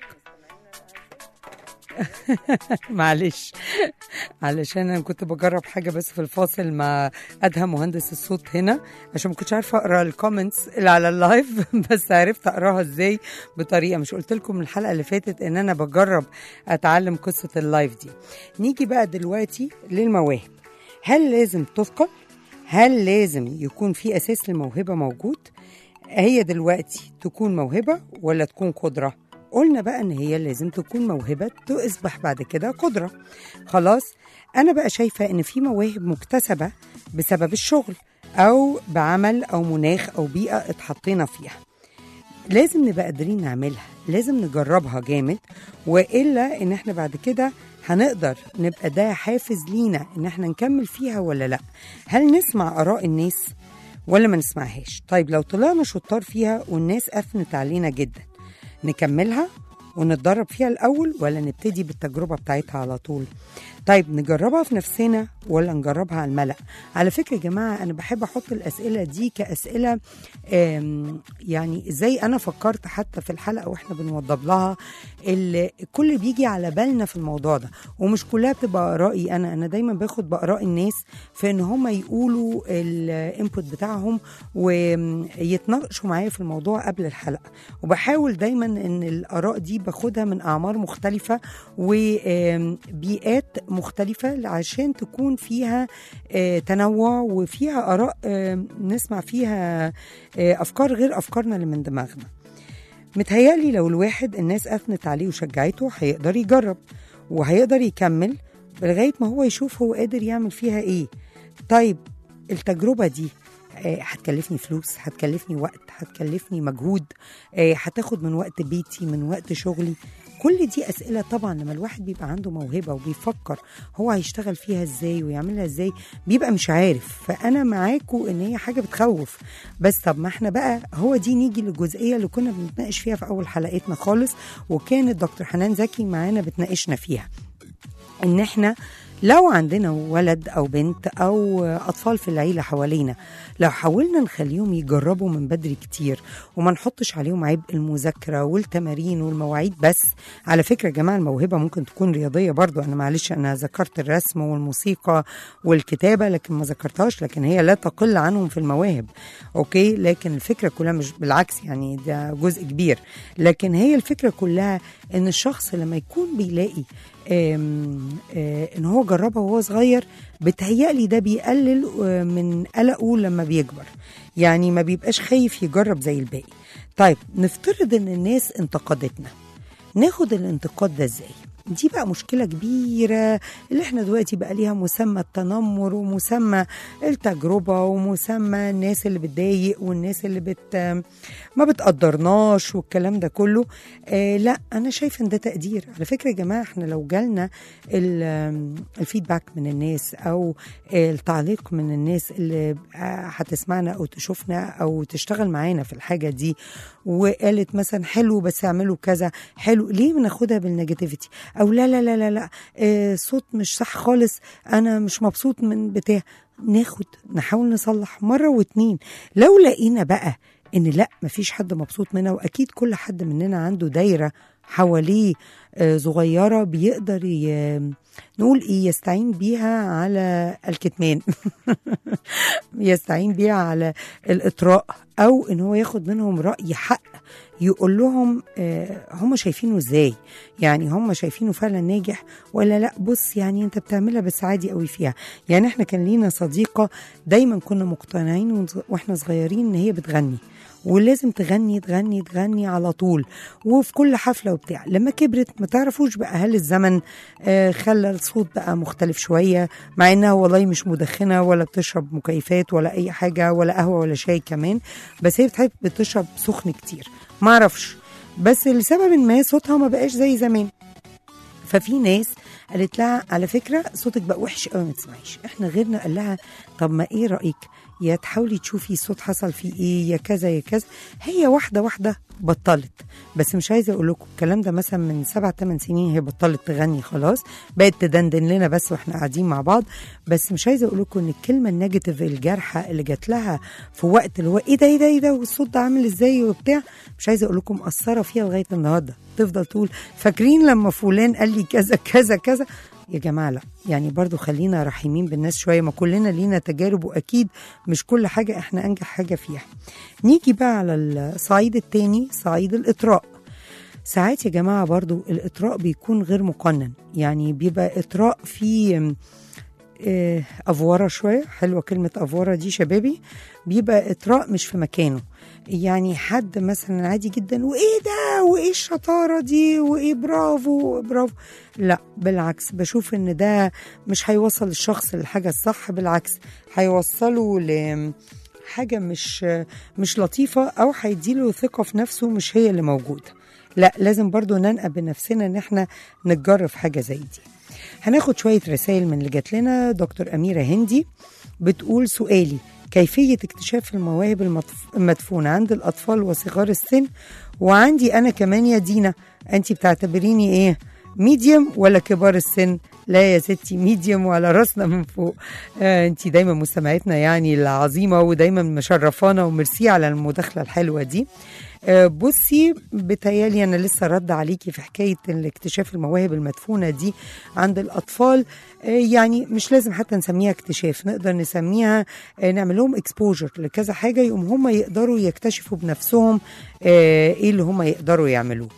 S2: معلش علشان انا كنت بجرب حاجه بس في الفاصل مع ادهم مهندس الصوت هنا عشان ما كنتش عارفه اقرا الكومنتس اللي على اللايف بس عرفت اقراها ازاي بطريقه مش قلت لكم الحلقه اللي فاتت ان انا بجرب اتعلم قصه اللايف دي نيجي بقى دلوقتي للمواهب هل لازم تثقل هل لازم يكون في اساس للموهبه موجود هي دلوقتي تكون موهبه ولا تكون قدره قلنا بقى ان هي لازم تكون موهبه تصبح بعد كده قدره خلاص انا بقى شايفه ان في مواهب مكتسبه بسبب الشغل او بعمل او مناخ او بيئه اتحطينا فيها لازم نبقى قادرين نعملها لازم نجربها جامد والا ان احنا بعد كده هنقدر نبقى ده حافز لينا ان احنا نكمل فيها ولا لا هل نسمع اراء الناس ولا ما نسمعهاش طيب لو طلعنا شطار فيها والناس اثنت علينا جدا نكملها ونتدرب فيها الأول ولا نبتدي بالتجربة بتاعتها على طول طيب نجربها في نفسنا ولا نجربها على الملأ على فكرة يا جماعة أنا بحب أحط الأسئلة دي كأسئلة آم، يعني زي أنا فكرت حتى في الحلقة وإحنا بنوضب لها اللي كل بيجي على بالنا في الموضوع ده ومش كلها بتبقى آرائي أنا أنا دايما باخد بآراء الناس في إن هم يقولوا الانبوت بتاعهم ويتناقشوا معايا في الموضوع قبل الحلقة وبحاول دايما إن الآراء دي باخدها من أعمار مختلفة وبيئات مختلفة عشان تكون فيها آه، تنوع وفيها آراء آه، نسمع فيها آه، أفكار غير أفكارنا اللي من دماغنا متهيألي لو الواحد الناس أثنت عليه وشجعته هيقدر يجرب وهيقدر يكمل لغاية ما هو يشوف هو قادر يعمل فيها إيه طيب التجربة دي آه، هتكلفني فلوس هتكلفني وقت هتكلفني مجهود آه، هتاخد من وقت بيتي من وقت شغلي كل دي أسئلة طبعا لما الواحد بيبقى عنده موهبة وبيفكر هو هيشتغل فيها ازاي ويعملها ازاي بيبقى مش عارف فأنا معاكم إن هي حاجة بتخوف بس طب ما احنا بقى هو دي نيجي للجزئية اللي كنا بنتناقش فيها في أول حلقتنا خالص وكانت دكتور حنان زكي معانا بتناقشنا فيها ان احنا لو عندنا ولد او بنت او اطفال في العيله حوالينا لو حاولنا نخليهم يجربوا من بدري كتير وما نحطش عليهم عبء المذاكره والتمارين والمواعيد بس على فكره يا جماعه الموهبه ممكن تكون رياضيه برضو انا معلش انا ذكرت الرسم والموسيقى والكتابه لكن ما ذكرتهاش لكن هي لا تقل عنهم في المواهب اوكي لكن الفكره كلها مش بالعكس يعني ده جزء كبير لكن هي الفكره كلها ان الشخص لما يكون بيلاقي آم، آه، ان هو جربها وهو صغير بتهيألي ده بيقلل آه، من قلقه لما بيكبر يعني ما بيبقاش خايف يجرب زي الباقي طيب نفترض ان الناس انتقدتنا ناخد الانتقاد ده ازاي دي بقى مشكلة كبيرة اللي احنا دلوقتي بقى ليها مسمى التنمر ومسمى التجربة ومسمى الناس اللي بتضايق والناس اللي بت ما بتقدرناش والكلام ده كله آه لا انا شايفه ان ده تقدير على فكره يا جماعه احنا لو جالنا ال- آم، الفيدباك من الناس او آه، التعليق من الناس اللي آه، هتسمعنا او تشوفنا او تشتغل معانا في الحاجه دي وقالت مثلا حلو بس اعملوا كذا حلو ليه بناخدها بالنيجاتيفيتي او لا لا لا لا لا آه، صوت مش صح خالص انا مش مبسوط من بتاع ناخد نحاول نصلح مرة واتنين لو لقينا بقى ان لا مفيش حد مبسوط منها واكيد كل حد مننا عنده دايرة حواليه آه، صغيرة بيقدر ي... نقول ايه يستعين بيها على الكتمان يستعين بيها على الاطراء او ان هو ياخد منهم راي حق يقول لهم آه، هم شايفينه ازاي يعني هم شايفينه فعلا ناجح ولا لا بص يعني انت بتعملها بس عادي قوي فيها يعني احنا كان لينا صديقه دايما كنا مقتنعين ونز- واحنا صغيرين ان هي بتغني ولازم تغني تغني تغني على طول وفي كل حفله وبتاع لما كبرت ما تعرفوش بقى هل الزمن آه، خلى الصوت بقى مختلف شويه مع انها والله مش مدخنه ولا بتشرب مكيفات ولا اي حاجه ولا قهوه ولا شاي كمان بس هي بتحب بتشرب سخن كتير ما اعرفش بس لسبب ما صوتها ما بقاش زي زمان ففي ناس قالت لها على فكره صوتك بقى وحش قوي ما تسمعيش احنا غيرنا قال لها طب ما ايه رايك يا تحاولي تشوفي الصوت حصل فيه ايه يا كذا يا كذا هي واحده واحده بطلت بس مش عايزه اقول لكم الكلام ده مثلا من سبع ثمان سنين هي بطلت تغني خلاص بقت تدندن لنا بس واحنا قاعدين مع بعض بس مش عايزه اقول لكم ان الكلمه النيجاتيف الجارحه اللي جات لها في وقت اللي هو ايه ده ايه ده ايه ده والصوت ده عامل ازاي وبتاع مش عايزه اقول لكم مأثره فيها لغايه النهارده تفضل تقول فاكرين لما فلان قال لي كذا كذا كذا يا جماعه لا يعني برضو خلينا رحيمين بالناس شويه ما كلنا لينا تجارب واكيد مش كل حاجه احنا انجح حاجه فيها نيجي بقى على الصعيد التاني صعيد الاطراء ساعات يا جماعه برضو الاطراء بيكون غير مقنن يعني بيبقى اطراء فيه آه، افوره شويه حلوه كلمه افوره دي شبابي بيبقى اطراء مش في مكانه يعني حد مثلا عادي جدا وايه ده وايه الشطاره دي وايه برافو برافو لا بالعكس بشوف ان ده مش هيوصل الشخص للحاجه الصح بالعكس هيوصله ل حاجه مش مش لطيفه او هيديله ثقه في نفسه مش هي اللي موجوده لا لازم برضو ننقى بنفسنا ان احنا نتجرب حاجه زي دي هناخد شويه رسائل من اللي جات لنا دكتور اميره هندي بتقول سؤالي كيفيه اكتشاف المواهب المدف- المدفونه عند الاطفال وصغار السن وعندي انا كمان يا دينا انت بتعتبريني ايه ميديوم ولا كبار السن لا يا ستي ميديوم وعلى راسنا من فوق آه انت دايما مستمعتنا يعني العظيمه ودايما مشرفانا وميرسي على المداخله الحلوه دي آه، بصي بتهيالي انا لسه رد عليكي في حكايه الاكتشاف المواهب المدفونه دي عند الاطفال آه، يعني مش لازم حتى نسميها اكتشاف نقدر نسميها آه، نعمل لهم اكسبوجر لكذا حاجه يقوم هم يقدروا يكتشفوا بنفسهم آه، ايه اللي هم يقدروا يعملوه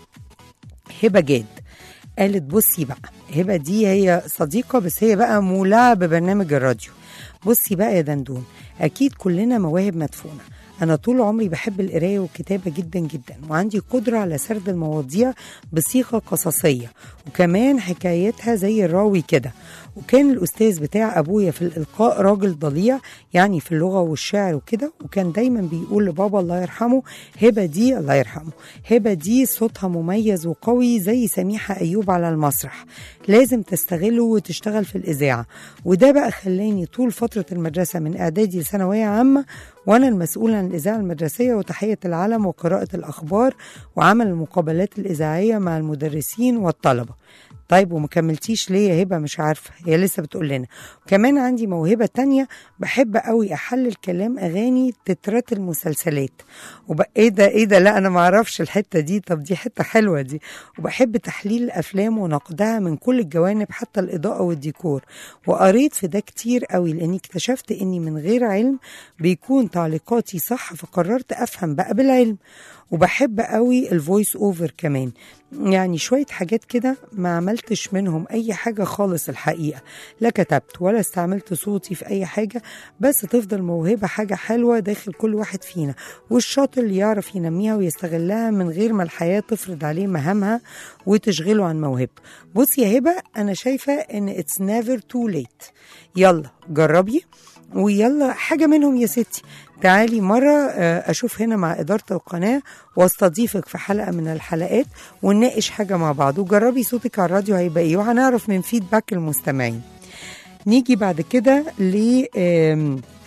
S2: هبه جاد قالت بصي بقى هبه دي هي صديقه بس هي بقى مولعه ببرنامج الراديو بصي بقى يا دندون اكيد كلنا مواهب مدفونه أنا طول عمري بحب القراية والكتابة جدا جدا وعندي قدرة على سرد المواضيع بصيغة قصصية وكمان حكايتها زي الراوي كده وكان الأستاذ بتاع أبويا في الإلقاء راجل ضليع يعني في اللغة والشعر وكده وكان دايما بيقول لبابا الله يرحمه هبة دي الله يرحمه هبة دي صوتها مميز وقوي زي سميحة أيوب على المسرح لازم تستغله وتشتغل في الإذاعة وده بقى خلاني طول فترة المدرسة من إعدادي لثانوية عامة وأنا المسؤول عن الإذاعة المدرسية وتحية العلم وقراءة الأخبار وعمل المقابلات الإذاعية مع المدرسين والطلبة طيب وما كملتيش ليه يا هبه مش عارفه هي لسه بتقول لنا كمان عندي موهبه تانية بحب قوي احلل كلام اغاني تترات المسلسلات وب... ايه ده ايه ده لا انا ما اعرفش الحته دي طب دي حته حلوه دي وبحب تحليل الافلام ونقدها من كل الجوانب حتى الاضاءه والديكور وقريت في ده كتير قوي لاني اكتشفت اني من غير علم بيكون تعليقاتي صح فقررت افهم بقى بالعلم وبحب قوي الفويس اوفر كمان يعني شوية حاجات كده ما عملتش منهم أي حاجة خالص الحقيقة لا كتبت ولا استعملت صوتي في أي حاجة بس تفضل موهبة حاجة حلوة داخل كل واحد فينا والشاطر اللي يعرف ينميها ويستغلها من غير ما الحياة تفرض عليه مهامها وتشغله عن موهبته بصي يا هبة أنا شايفة إن it's never too late يلا جربي ويلا حاجة منهم يا ستي تعالي مرة آه، أشوف هنا مع إدارة القناة واستضيفك في حلقة من الحلقات ونناقش حاجة مع بعض وجربي صوتك على الراديو هيبقى إيه وهنعرف من فيدباك المستمعين نيجي بعد كده ل آم،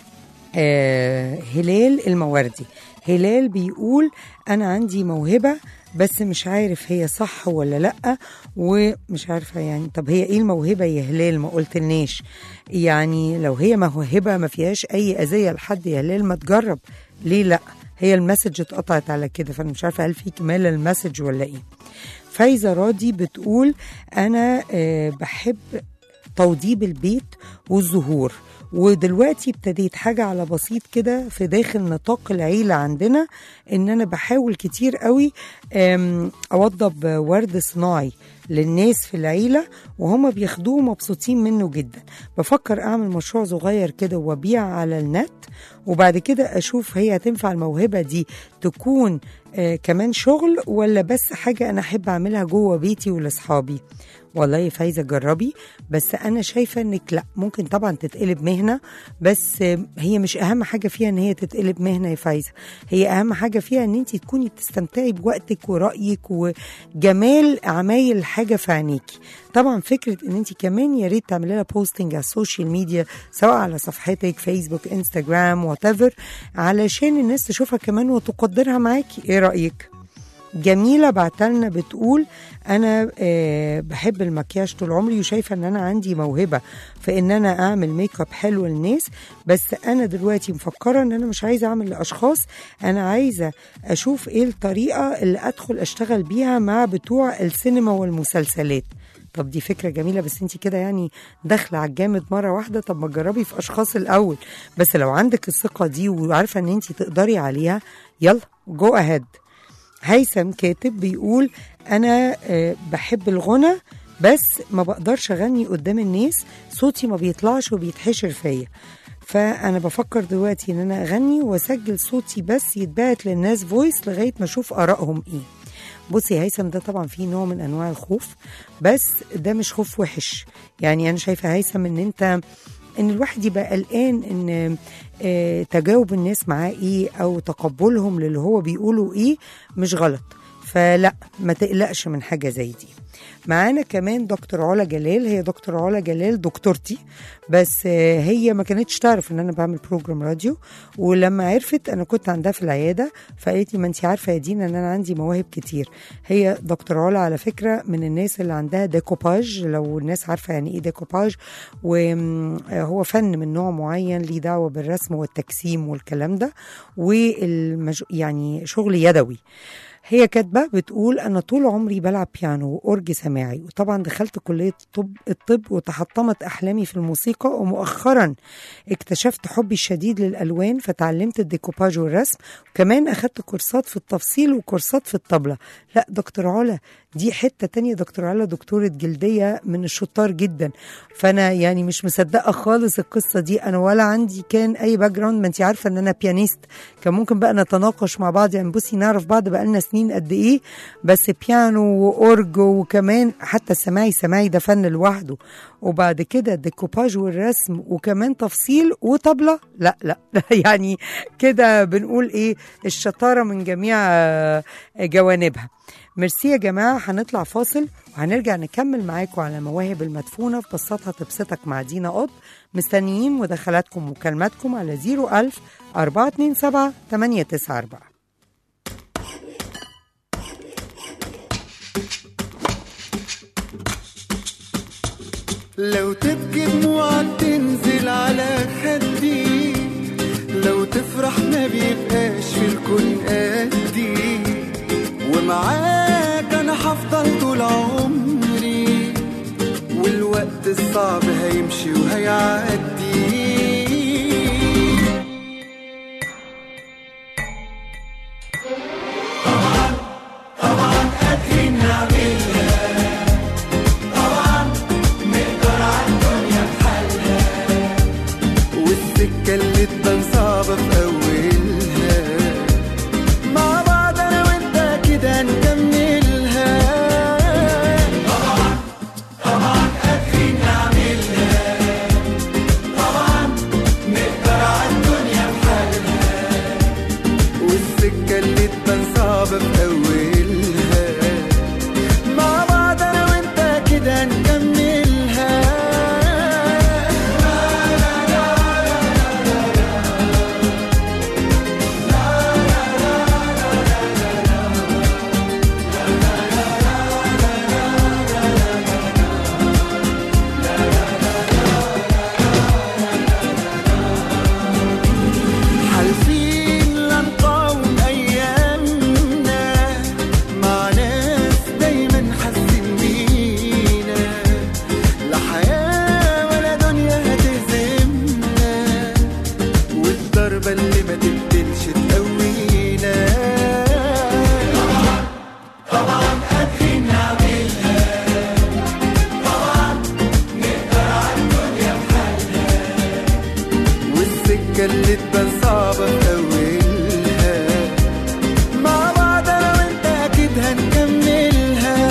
S2: آه هلال الموردي هلال بيقول انا عندي موهبه بس مش عارف هي صح ولا لا ومش عارفه يعني طب هي ايه الموهبه يا هلال ما قلتلناش يعني لو هي موهبه ما فيهاش اي اذيه لحد يا هلال ما تجرب ليه لا هي المسج اتقطعت على كده فانا مش عارفه هل في كمال المسج ولا ايه فايزه راضي بتقول انا آه بحب توضيب البيت والزهور ودلوقتي ابتديت حاجة على بسيط كده في داخل نطاق العيلة عندنا ان انا بحاول كتير قوي أم، اوضب ورد صناعي للناس في العيلة وهم بياخدوه مبسوطين منه جدا بفكر اعمل مشروع صغير كده وابيع على النت وبعد كده اشوف هي هتنفع الموهبة دي تكون آه كمان شغل ولا بس حاجة انا احب اعملها جوه بيتي ولاصحابي والله يا فايزة جربي بس أنا شايفة إنك لأ ممكن طبعا تتقلب مهنة بس هي مش أهم حاجة فيها إن هي تتقلب مهنة يا فايزة هي أهم حاجة فيها إن أنت تكوني بتستمتعي بوقتك ورأيك وجمال عمايل الحاجة في عينيكي طبعا فكرة إن أنت كمان يا ريت تعملي لها بوستنج على السوشيال ميديا سواء على صفحتك فيسبوك انستجرام وات علشان الناس تشوفها كمان وتقدرها معاكي إيه رأيك؟ جميلة بعتلنا بتقول أنا آه بحب المكياج طول عمري وشايفة إن أنا عندي موهبة في إن أنا أعمل ميك اب حلو للناس بس أنا دلوقتي مفكرة إن أنا مش عايزة أعمل لأشخاص أنا عايزة أشوف إيه الطريقة اللي أدخل أشتغل بيها مع بتوع السينما والمسلسلات طب دي فكرة جميلة بس انت كده يعني داخلة على الجامد مرة واحدة طب ما تجربي في أشخاص الأول بس لو عندك الثقة دي وعارفة إن انت تقدري عليها يلا جو أهيد هيثم كاتب بيقول انا آه، بحب الغنى بس ما بقدرش اغني قدام الناس صوتي ما بيطلعش وبيتحشر فيا فانا بفكر دلوقتي ان انا اغني واسجل صوتي بس يتبعت للناس فويس لغايه ما اشوف ارائهم ايه بصي يا هيثم ده طبعا فيه نوع من انواع الخوف بس ده مش خوف وحش يعني انا شايفه هيثم ان انت ان الواحد يبقى قلقان ان آه، تجاوب الناس معاه ايه او تقبلهم للي هو بيقوله ايه مش غلط فلا ما تقلقش من حاجه زي دي معانا كمان دكتور علا جلال هي دكتور علا جلال دكتورتي بس آه، هي ما كانتش تعرف ان انا بعمل بروجرام راديو ولما عرفت انا كنت عندها في العياده فقالت لي ما انت عارفه يا دينا ان انا عندي مواهب كتير هي دكتور علا على فكره من الناس اللي عندها ديكوباج لو الناس عارفه يعني ايه ديكوباج وهو فن من نوع معين ليه دعوه بالرسم والتجسيم والكلام ده والمج... يعني شغل يدوي هي كاتبه بتقول انا طول عمري بلعب بيانو واورج سماعي وطبعا دخلت كليه الطب الطب وتحطمت احلامي في الموسيقى ومؤخرا اكتشفت حبي الشديد للالوان فتعلمت الديكوباج والرسم وكمان اخدت كورسات في التفصيل وكورسات في الطبله لا دكتور علا دي حته تانية دكتور علا دكتوره جلديه من الشطار جدا فانا يعني مش مصدقه خالص القصه دي انا ولا عندي كان اي باك جراوند ما انت عارفه ان انا بيانيست كان ممكن بقى نتناقش مع بعض يعني بصي نعرف بعض بقى لنا سنين قد ايه بس بيانو واورج وكمان حتى السماعي سماعي ده فن لوحده وبعد كده الديكوباج والرسم وكمان تفصيل وطبلة لا لا يعني كده بنقول ايه الشطارة من جميع آه، جوانبها ميرسي يا جماعة هنطلع فاصل وهنرجع نكمل معاكم على مواهب المدفونة في بساطها تبسطك مع دينا قط مستنيين مداخلاتكم ومكالماتكم على 01000 427 894
S6: لو تبكي دموعك تنزل على خدي لو تفرح ما بيبقاش في الكون قدي ومعاك انا هفضل طول عمري والوقت الصعب هيمشي وهيعدي والسكة اللي تبان صعبة في أولها مع بعض أنا وأنت كده نكملها طبعا طبعا قادرين نعملها طبعا صعبة في أولها مع بعض أنا وأنت أكيد هنكملها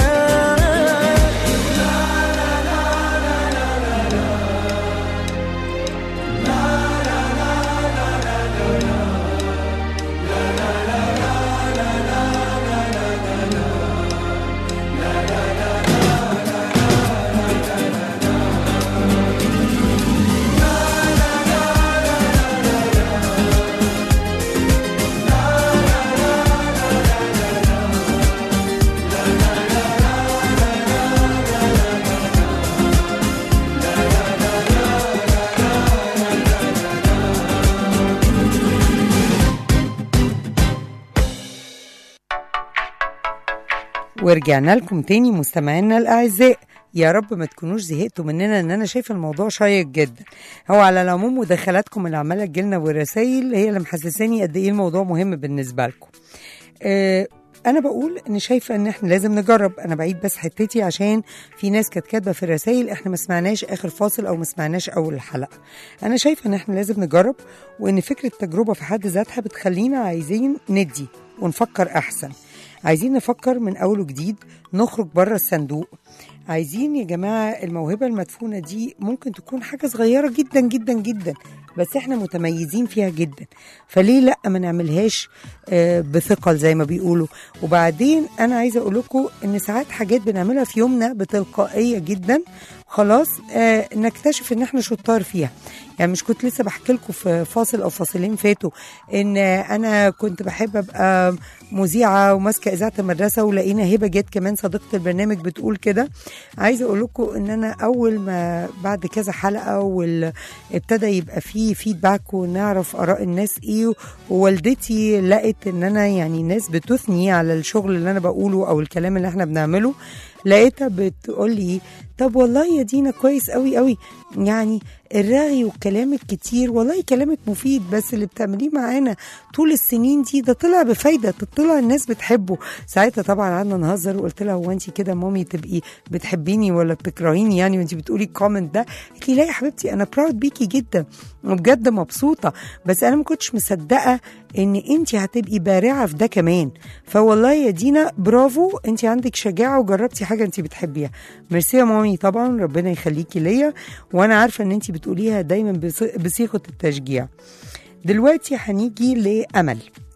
S2: ورجعنا لكم تاني مستمعينا الاعزاء يا رب ما تكونوش زهقتوا مننا ان انا شايفه الموضوع شيق جدا هو على العموم مداخلاتكم اللي عماله تجيلنا والرسايل هي اللي محسساني قد ايه الموضوع مهم بالنسبه لكم آه انا بقول ان شايفه ان احنا لازم نجرب انا بعيد بس حتتي عشان في ناس كانت كاتبه في الرسايل احنا ما سمعناش اخر فاصل او ما سمعناش اول الحلقه انا شايفه ان احنا لازم نجرب وان فكره التجربه في حد ذاتها بتخلينا عايزين ندي ونفكر احسن عايزين نفكر من اول وجديد نخرج بره الصندوق عايزين يا جماعه الموهبه المدفونه دي ممكن تكون حاجه صغيره جدا جدا جدا بس احنا متميزين فيها جدا فليه لا ما نعملهاش آه، بثقل زي ما بيقولوا وبعدين انا عايزه اقول لكم ان ساعات حاجات بنعملها في يومنا بتلقائيه جدا خلاص آه نكتشف ان احنا شطار فيها يعني مش كنت لسه بحكي لكم في فاصل او فاصلين فاتوا ان آه، انا كنت بحب ابقى مذيعه وماسكه اذاعه المدرسه ولقينا هبه جت كمان صديقه البرنامج بتقول كده عايزه اقول لكم ان انا اول ما بعد كذا حلقه وابتدى يبقى فيه فيدباك ونعرف اراء الناس ايه ووالدتي لقت ان انا يعني ناس بتثني على الشغل اللي انا بقوله او الكلام اللي احنا بنعمله لقيتها بتقول لي طب والله يا دينا كويس قوي قوي يعني الرغي والكلام الكتير والله كلامك مفيد بس اللي بتعمليه معانا طول السنين دي ده طلع بفايده طلع الناس بتحبه ساعتها طبعا قعدنا نهزر وقلت لها هو انت كده مامي تبقي بتحبيني ولا بتكرهيني يعني وانت بتقولي الكومنت ده قالت لي لا يا حبيبتي انا براود بيكي جدا وبجد مبسوطه بس انا ما كنتش مصدقه ان انت هتبقي بارعه في ده كمان فوالله يا دينا برافو انت عندك شجاعه وجربتي حاجه انت بتحبيها ميرسي يا مامي طبعا ربنا يخليكي ليا وانا عارفه ان انت بتقوليها دايما بص- بصيغه التشجيع دلوقتي هنيجي لامل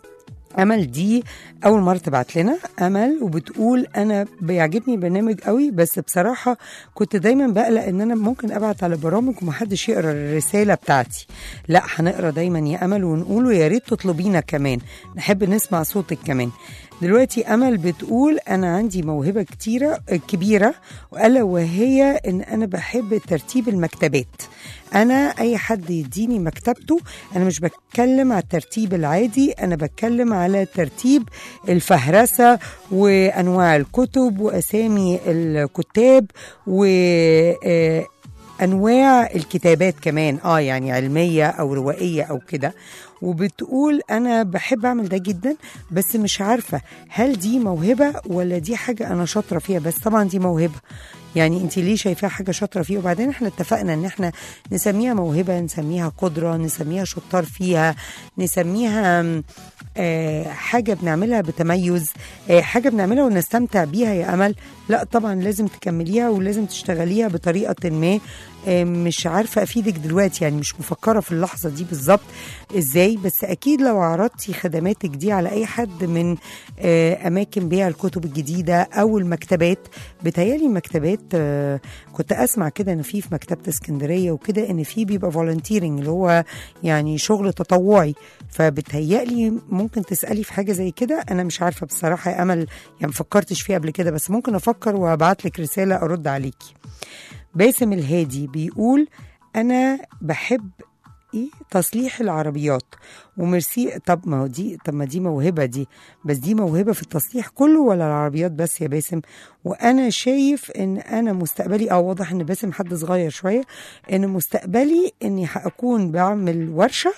S2: امل دي اول مره تبعت لنا امل وبتقول انا بيعجبني برنامج قوي بس بصراحه كنت دايما بقلق ان انا ممكن ابعت على برامج ومحدش يقرا الرساله بتاعتي لا هنقرا دايما يا امل ونقوله يا ريت تطلبينا كمان نحب نسمع صوتك كمان دلوقتي امل بتقول انا عندي موهبه كتيره كبيره والا وهي ان انا بحب ترتيب المكتبات انا اي حد يديني مكتبته انا مش بتكلم على الترتيب العادي انا بتكلم على ترتيب الفهرسه وانواع الكتب واسامي الكتاب و آه، انواع الكتابات كمان اه يعني علميه او روائيه او كده وبتقول انا بحب اعمل ده جدا بس مش عارفه هل دي موهبه ولا دي حاجه انا شاطره فيها بس طبعا دي موهبه يعني انت ليه شايفاها حاجه شاطره فيها وبعدين احنا اتفقنا ان احنا نسميها موهبه نسميها قدره نسميها شطار فيها نسميها م، آه حاجه بنعملها بتميز آه حاجه بنعملها ونستمتع بيها يا امل لا طبعا لازم تكمليها ولازم تشتغليها بطريقه ما آه مش عارفه افيدك دلوقتي يعني مش مفكره في اللحظه دي بالظبط ازاي بس اكيد لو عرضتي خدماتك دي على اي حد من آه اماكن بيع الكتب الجديده او المكتبات بتهيالي المكتبات آه كنت اسمع كده ان في في مكتبه اسكندريه وكده ان في بيبقى فولنتيرنج اللي هو يعني شغل تطوعي فبتهيألي ممكن تسالي في حاجه زي كده انا مش عارفه بصراحه يا امل يعني مفكرتش فيها قبل كده بس ممكن افكر وابعت لك رساله ارد عليكي باسم الهادي بيقول انا بحب ايه تصليح العربيات وميرسي طب ما هو دي طب ما دي موهبه دي بس دي موهبه في التصليح كله ولا العربيات بس يا باسم وانا شايف ان انا مستقبلي او واضح ان باسم حد صغير شويه ان مستقبلي اني هكون بعمل ورشه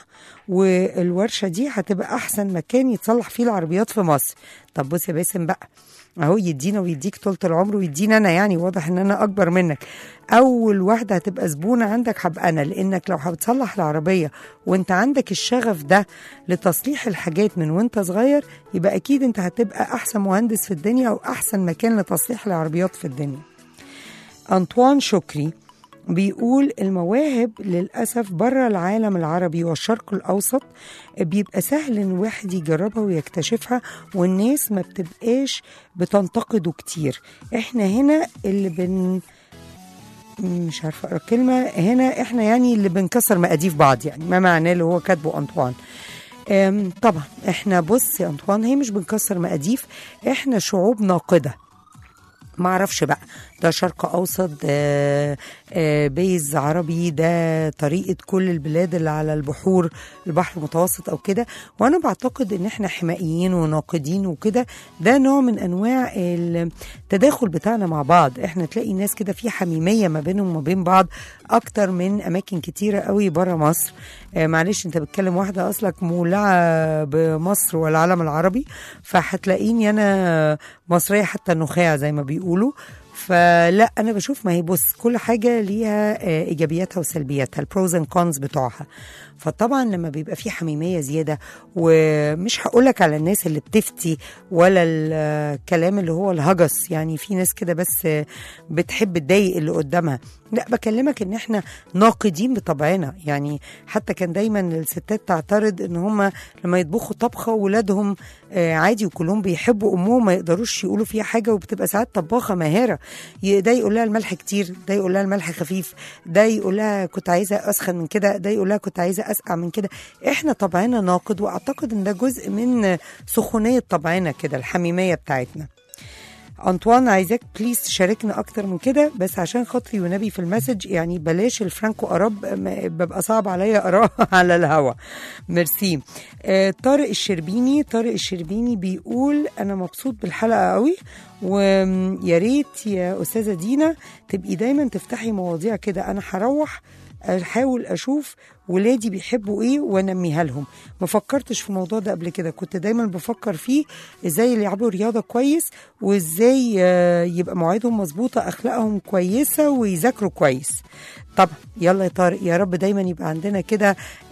S2: والورشه دي هتبقى احسن مكان يتصلح فيه العربيات في مصر طب بص يا باسم بقى اهو يدينا ويديك طولة العمر ويدينا انا يعني واضح ان انا اكبر منك اول واحده هتبقى زبونه عندك هبقى انا لانك لو هتصلح العربيه وانت عندك الشغف ده لتصليح الحاجات من وانت صغير يبقى اكيد انت هتبقى احسن مهندس في الدنيا او احسن مكان لتصليح العربيات في الدنيا أنطوان شكري بيقول المواهب للأسف بره العالم العربي والشرق الأوسط بيبقى سهل إن الواحد يجربها ويكتشفها والناس ما بتبقاش بتنتقده كتير إحنا هنا اللي بن مش عارفة أقرأ الكلمة هنا إحنا يعني اللي بنكسر مقاديف بعض يعني ما معناه اللي هو كاتبه أنطوان أم، طبعا إحنا بص يا أنطوان هي مش بنكسر مقاديف إحنا شعوب ناقدة ما اعرفش بقى ده شرق اوسط ده آه، بيز عربي ده طريقه كل البلاد اللي على البحور البحر المتوسط او كده وانا بعتقد ان احنا حمائيين وناقدين وكده ده نوع من انواع التداخل بتاعنا مع بعض احنا تلاقي ناس كده في حميميه ما بينهم وما بين بعض اكتر من اماكن كتيره قوي بره مصر آه، معلش انت بتكلم واحده اصلك مولعه بمصر والعالم العربي فهتلاقيني انا مصريه حتى النخاع زي ما بيقولوا فلا انا بشوف ما هي بص كل حاجه ليها آه، ايجابياتها وسلبياتها البروز اند كونز بتوعها فطبعا لما بيبقى في حميميه زياده ومش هقولك على الناس اللي بتفتي ولا الكلام اللي هو الهجس يعني في ناس كده بس آه، بتحب تضايق اللي قدامها لا بكلمك ان احنا ناقدين بطبعنا يعني حتى كان دايما الستات تعترض ان هم لما يطبخوا طبخه ولادهم آه، عادي وكلهم بيحبوا امهم ما يقدروش يقولوا فيها حاجه وبتبقى ساعات طباخه ماهره ي- ده يقول لها الملح كتير ده يقول لها الملح خفيف ده يقول لها كنت عايزه اسخن من كده ده يقول لها كنت عايزه اسقع من كده احنا طبعنا ناقد واعتقد ان ده جزء من سخونيه طبعنا كده الحميميه بتاعتنا انطوان عايزاك بليز تشاركنا اكتر من كده بس عشان خاطري ونبي في المسج يعني بلاش الفرانكو اراب ما- ببقى صعب عليا اقراه على الهوا ميرسي آه طارق الشربيني طارق الشربيني بيقول انا مبسوط بالحلقه قوي ويا ريت يا استاذه دينا تبقي دايما تفتحي مواضيع كده انا هروح احاول اشوف ولادي بيحبوا ايه وانميها لهم ما فكرتش في الموضوع ده قبل كده كنت دايما بفكر فيه ازاي يلعبوا رياضه كويس وازاي آه، يبقى مواعيدهم مظبوطه اخلاقهم كويسه ويذاكروا كويس طبعا يلا يا طارق يا رب دايما يبقى عندنا كده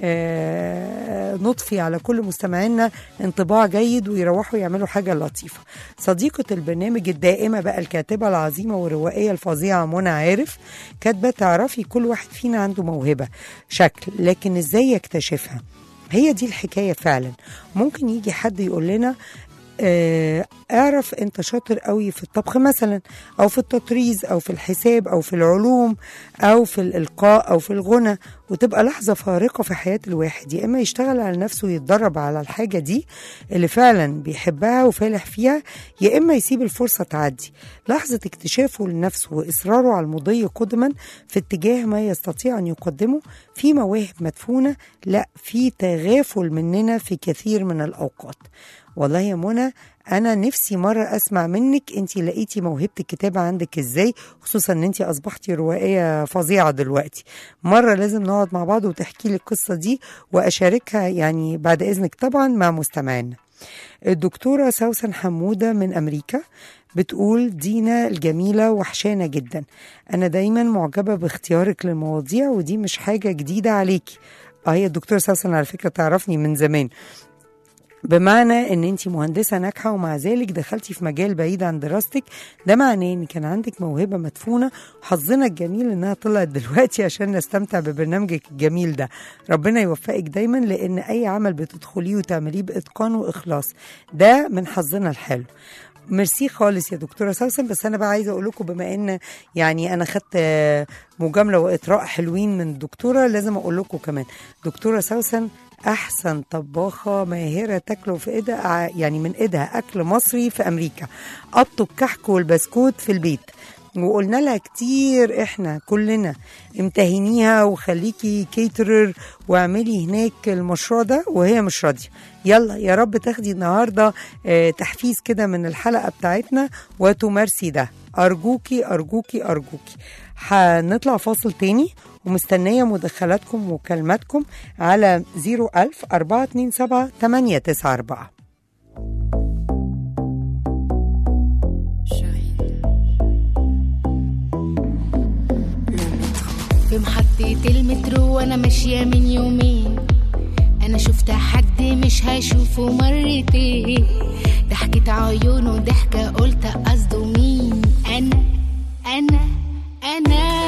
S2: آه، نضفي على كل مستمعينا انطباع جيد ويروحوا يعملوا حاجه لطيفه صديقه البرنامج الدائمه بقى الكاتبه العظيمه والروائيه الفظيعه منى عارف كاتبه تعرفي كل واحد فينا عنده موهبه شكل لكن ازاي يكتشفها هي دي الحكايه فعلا ممكن يجي حد يقول لنا آه، اعرف انت شاطر قوي في الطبخ مثلا او في التطريز او في الحساب او في العلوم او في الالقاء او في الغنى وتبقى لحظه فارقه في حياه الواحد يا اما يشتغل على نفسه ويتدرب على الحاجه دي اللي فعلا بيحبها وفالح فيها يا اما يسيب الفرصه تعدي لحظه اكتشافه لنفسه واصراره على المضي قدما في اتجاه ما يستطيع ان يقدمه في مواهب مدفونه لا في تغافل مننا في كثير من الاوقات والله يا منى انا نفسي مره اسمع منك انت لقيتي موهبه الكتابه عندك ازاي خصوصا ان انت اصبحتي روائيه فظيعه دلوقتي مره لازم نقعد مع بعض وتحكي لي القصه دي واشاركها يعني بعد اذنك طبعا مع مستمعينا الدكتوره سوسن حموده من امريكا بتقول دينا الجميلة وحشانة جدا أنا دايما معجبة باختيارك للمواضيع ودي مش حاجة جديدة عليكي اه هي الدكتورة سوسن على فكرة تعرفني من زمان بمعنى ان انت مهندسه ناجحه ومع ذلك دخلتي في مجال بعيد عن دراستك ده معناه ان كان عندك موهبه مدفونه حظنا الجميل انها طلعت دلوقتي عشان نستمتع ببرنامجك الجميل ده ربنا يوفقك دايما لان اي عمل بتدخليه وتعمليه باتقان واخلاص ده من حظنا الحلو ميرسي خالص يا دكتوره سوسن بس انا بقى عايزه اقول لكم بما ان يعني انا خدت آه، مجامله واطراء حلوين من الدكتوره لازم اقول لكم كمان دكتوره سوسن احسن طباخه ماهره تاكله في ايدها ع- يعني من ايدها اكل مصري في امريكا قطوا الكحك والبسكوت في البيت وقلنا لها كتير احنا كلنا امتهنيها وخليكي كيترر واعملي هناك المشروع ده وهي مش راضيه يلا يا رب تاخدي النهارده آه، تحفيز كده من الحلقه بتاعتنا وتمارسي ده ارجوكي ارجوكي ارجوكي هنطلع فاصل تاني ومستنية مداخلاتكم ومكالماتكم على 01000 427 894
S8: في محطة المترو وانا ماشية من يومين انا شفت حد مش هشوفه مرتين ضحكة عيونه ضحكة قلت قصده مين انا انا انا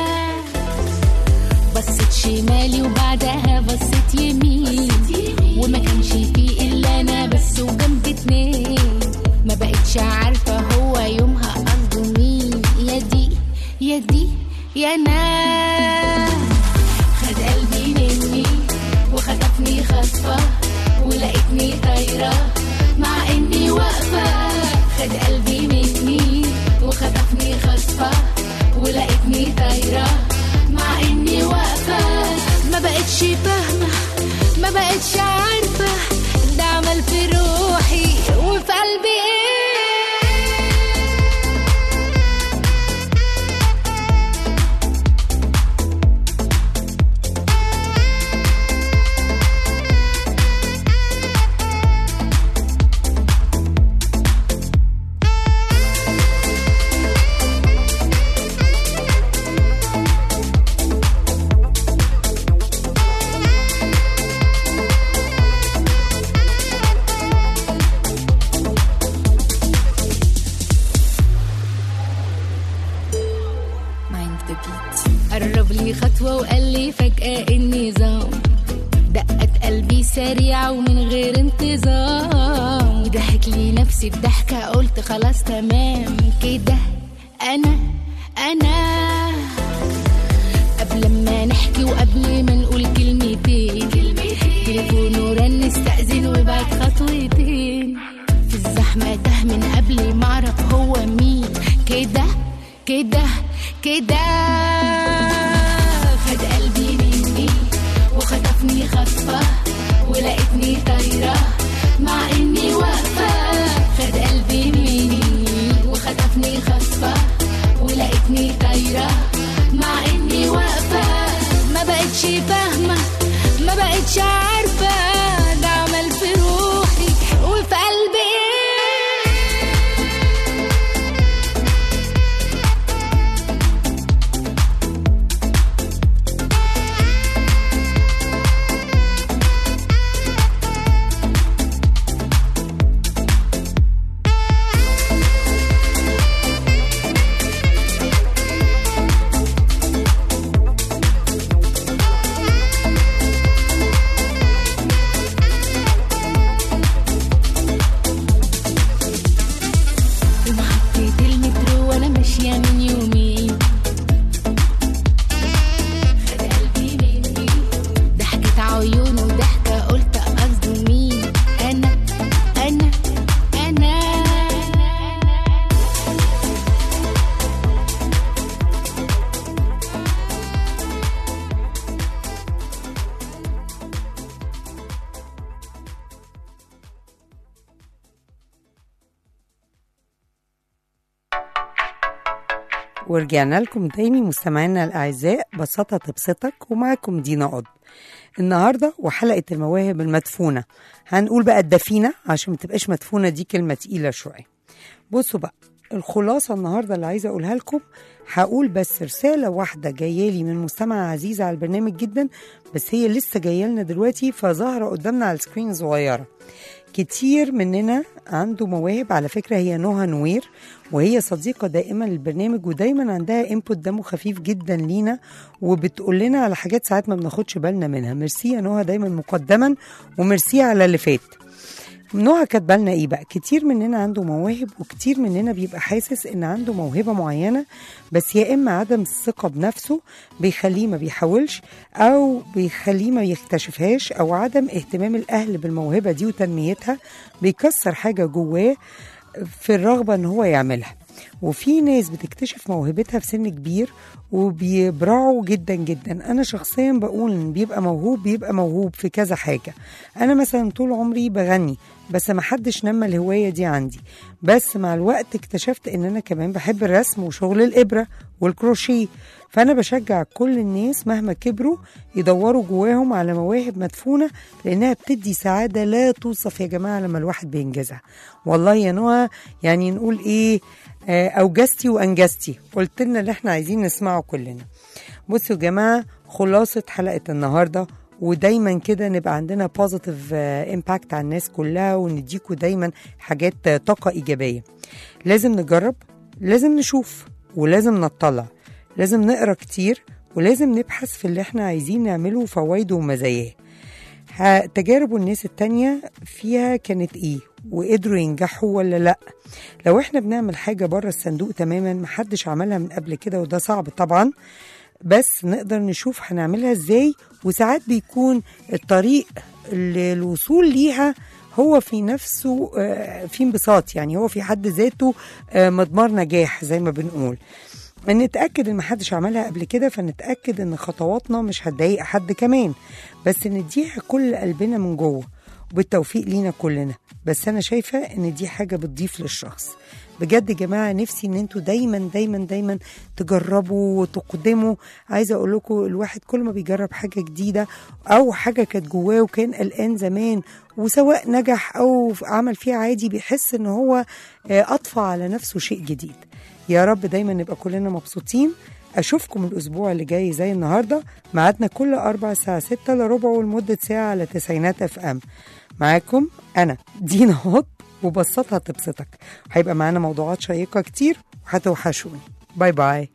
S8: بصيت شمالي وبعدها بصيت يمين وما كانش فيه الا انا بس وجنب اتنين ما بقتش عارفة هو يومها قصده مين يا دي يا دي يا ناس خد قلبي مني وخطفني خطفة ولقيتني طايرة مع اني واقفة خد قلبي مني وخطفني خطفة ولقيتني طايرة مع اني واقفة ما بقتش فاهمة ما بقتش عارفة ده عمل في روحي وفي قلبي ايه قرب لي خطوة وقال لي فجأة النظام دقت قلبي سريعة ومن غير انتظام وضحك لي نفسي بضحكة قلت خلاص تمام كده أنا أنا قبل ما نحكي وقبل ما نقول كلمتين تليفونه رن استأذن وبعد خطوتين في الزحمة تاه من قبل ما أعرف هو مين كده كده كده خد قلبي مني وخطفني خطفة ولقيتني طايرة مع إني واقفة خد قلبي مني وخطفني خطفة ولقيتني طايرة مع إني واقفة ما بقتش فاهمة ما بقتش عارفة ده عمل في روحي وفي قلبي إيه في محطة المترو وانا ماشية من يومين خد قلبي مني ضحكة عيونه ضحكة قلت قصده مين انا انا انا
S2: ورجعنا لكم تاني مستمعينا الأعزاء بساطة تبسطك ومعكم دينا قض النهاردة وحلقة المواهب المدفونة هنقول بقى الدفينة عشان ما تبقاش مدفونة دي كلمة تقيلة شوية بصوا بقى الخلاصة النهاردة اللي عايزة أقولها لكم هقول بس رسالة واحدة جاية لي من مستمع عزيزة على البرنامج جدا بس هي لسه جاية لنا دلوقتي فظاهرة قدامنا على السكرين صغيرة كتير مننا عنده مواهب على فكرة هي نهى نوير وهي صديقة دائما للبرنامج ودايما عندها انبوت دمه خفيف جدا لينا وبتقول لنا على حاجات ساعات ما بناخدش بالنا منها ميرسي يا نهى دايما مقدما وميرسي على اللي فات نوع كاتبه لنا ايه بقى كتير مننا عنده مواهب وكتير مننا بيبقى حاسس ان عنده موهبه معينه بس يا اما عدم الثقه بنفسه بيخليه ما بيحاولش او بيخليه ما يكتشفهاش او عدم اهتمام الاهل بالموهبه دي وتنميتها بيكسر حاجه جواه في الرغبه ان هو يعملها وفي ناس بتكتشف موهبتها في سن كبير وبيبرعوا جدا جدا انا شخصيا بقول ان بيبقى موهوب بيبقى موهوب في كذا حاجه انا مثلا طول عمري بغني بس ما حدش نمى الهوايه دي عندي بس مع الوقت اكتشفت ان انا كمان بحب الرسم وشغل الابره والكروشيه فأنا بشجع كل الناس مهما كبروا يدوروا جواهم على مواهب مدفونة لأنها بتدي سعادة لا توصف يا جماعة لما الواحد بينجزها والله يا نهى يعني نقول إيه آه، أوجزتي وأنجزتي قلت لنا اللي احنا عايزين نسمعه كلنا بصوا يا جماعة خلاصة حلقة النهاردة ودايما كده نبقى عندنا بوزيتيف امباكت على الناس كلها ونديكوا دايما حاجات آه، طاقة إيجابية لازم نجرب لازم نشوف ولازم نطلع لازم نقرا كتير ولازم نبحث في اللي احنا عايزين نعمله فوائده ومزاياه ه- تجارب الناس التانية فيها كانت ايه وقدروا ينجحوا ولا لا لو احنا بنعمل حاجة بره الصندوق تماما محدش عملها من قبل كده وده صعب طبعا بس نقدر نشوف هنعملها ازاي وساعات بيكون الطريق للوصول ليها هو في نفسه آه، في انبساط يعني هو في حد ذاته آه، مضمار نجاح زي ما بنقول نتأكد ان محدش عملها قبل كده فنتأكد ان خطواتنا مش هتضايق حد كمان بس نديها كل قلبنا من جوه وبالتوفيق لينا كلنا بس انا شايفة ان دي حاجة بتضيف للشخص بجد يا جماعة نفسي ان انتوا دايما دايما دايما تجربوا وتقدموا عايزة اقول لكم الواحد كل ما بيجرب حاجة جديدة او حاجة كانت جواه وكان قلقان زمان وسواء نجح او عمل فيها عادي بيحس ان هو آه، اضفى على نفسه شيء جديد يا رب دايما نبقى كلنا مبسوطين اشوفكم الاسبوع اللي جاي زي النهارده ميعادنا كل اربع الساعه 6 الا ربع ولمده ساعه على تسعينات اف ام معاكم انا دينا هوت وبسطها تبسطك هيبقى معانا موضوعات شيقه كتير وهتوحشوني باي باي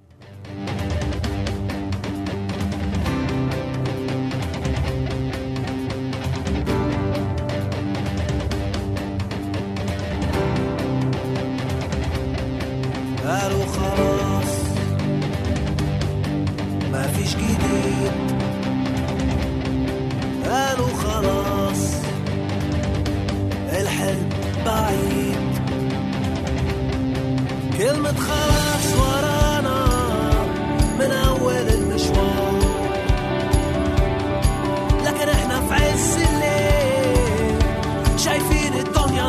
S5: قالوا خلاص ما فيش جديد قالوا خلاص الحلم بعيد كلمة خلاص ورانا من أول المشوار لكن احنا في عز الليل شايفين الدنيا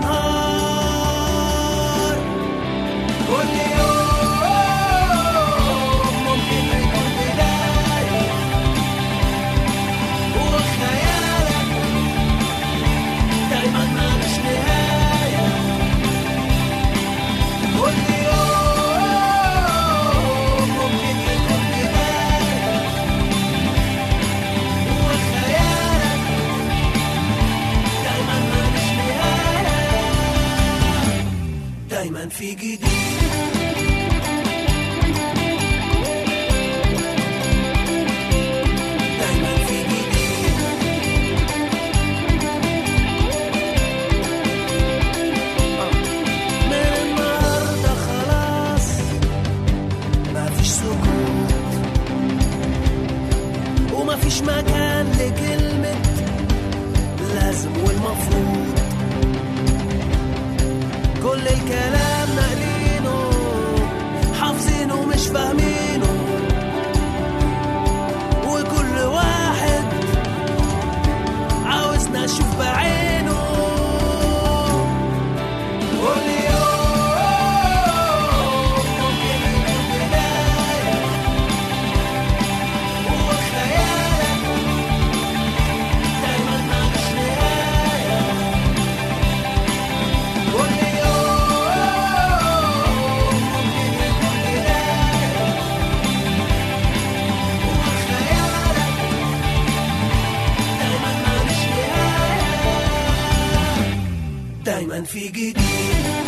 S5: نهار كل يوم ممكن يكون بداية وخيالك دايما مالوش نهاية كل يوم ممكن يكون بداية وخيالك دايما مالوش نهاية دايما في جديد دايما في جديد من النهارده خلاص مفيش سكوت ومفيش مكان لكلمة لازم والمفروض كل الكلام ناقلينه حافظينه مش فاهمينه وكل واحد عاوزنا نشوف بعينه كل يوم ممكن يكون بداية وخيالك دايما مالوش نهاية كل يوم ممكن يكون بداية وخيالك دايما مالوش نهاية دايما في جديد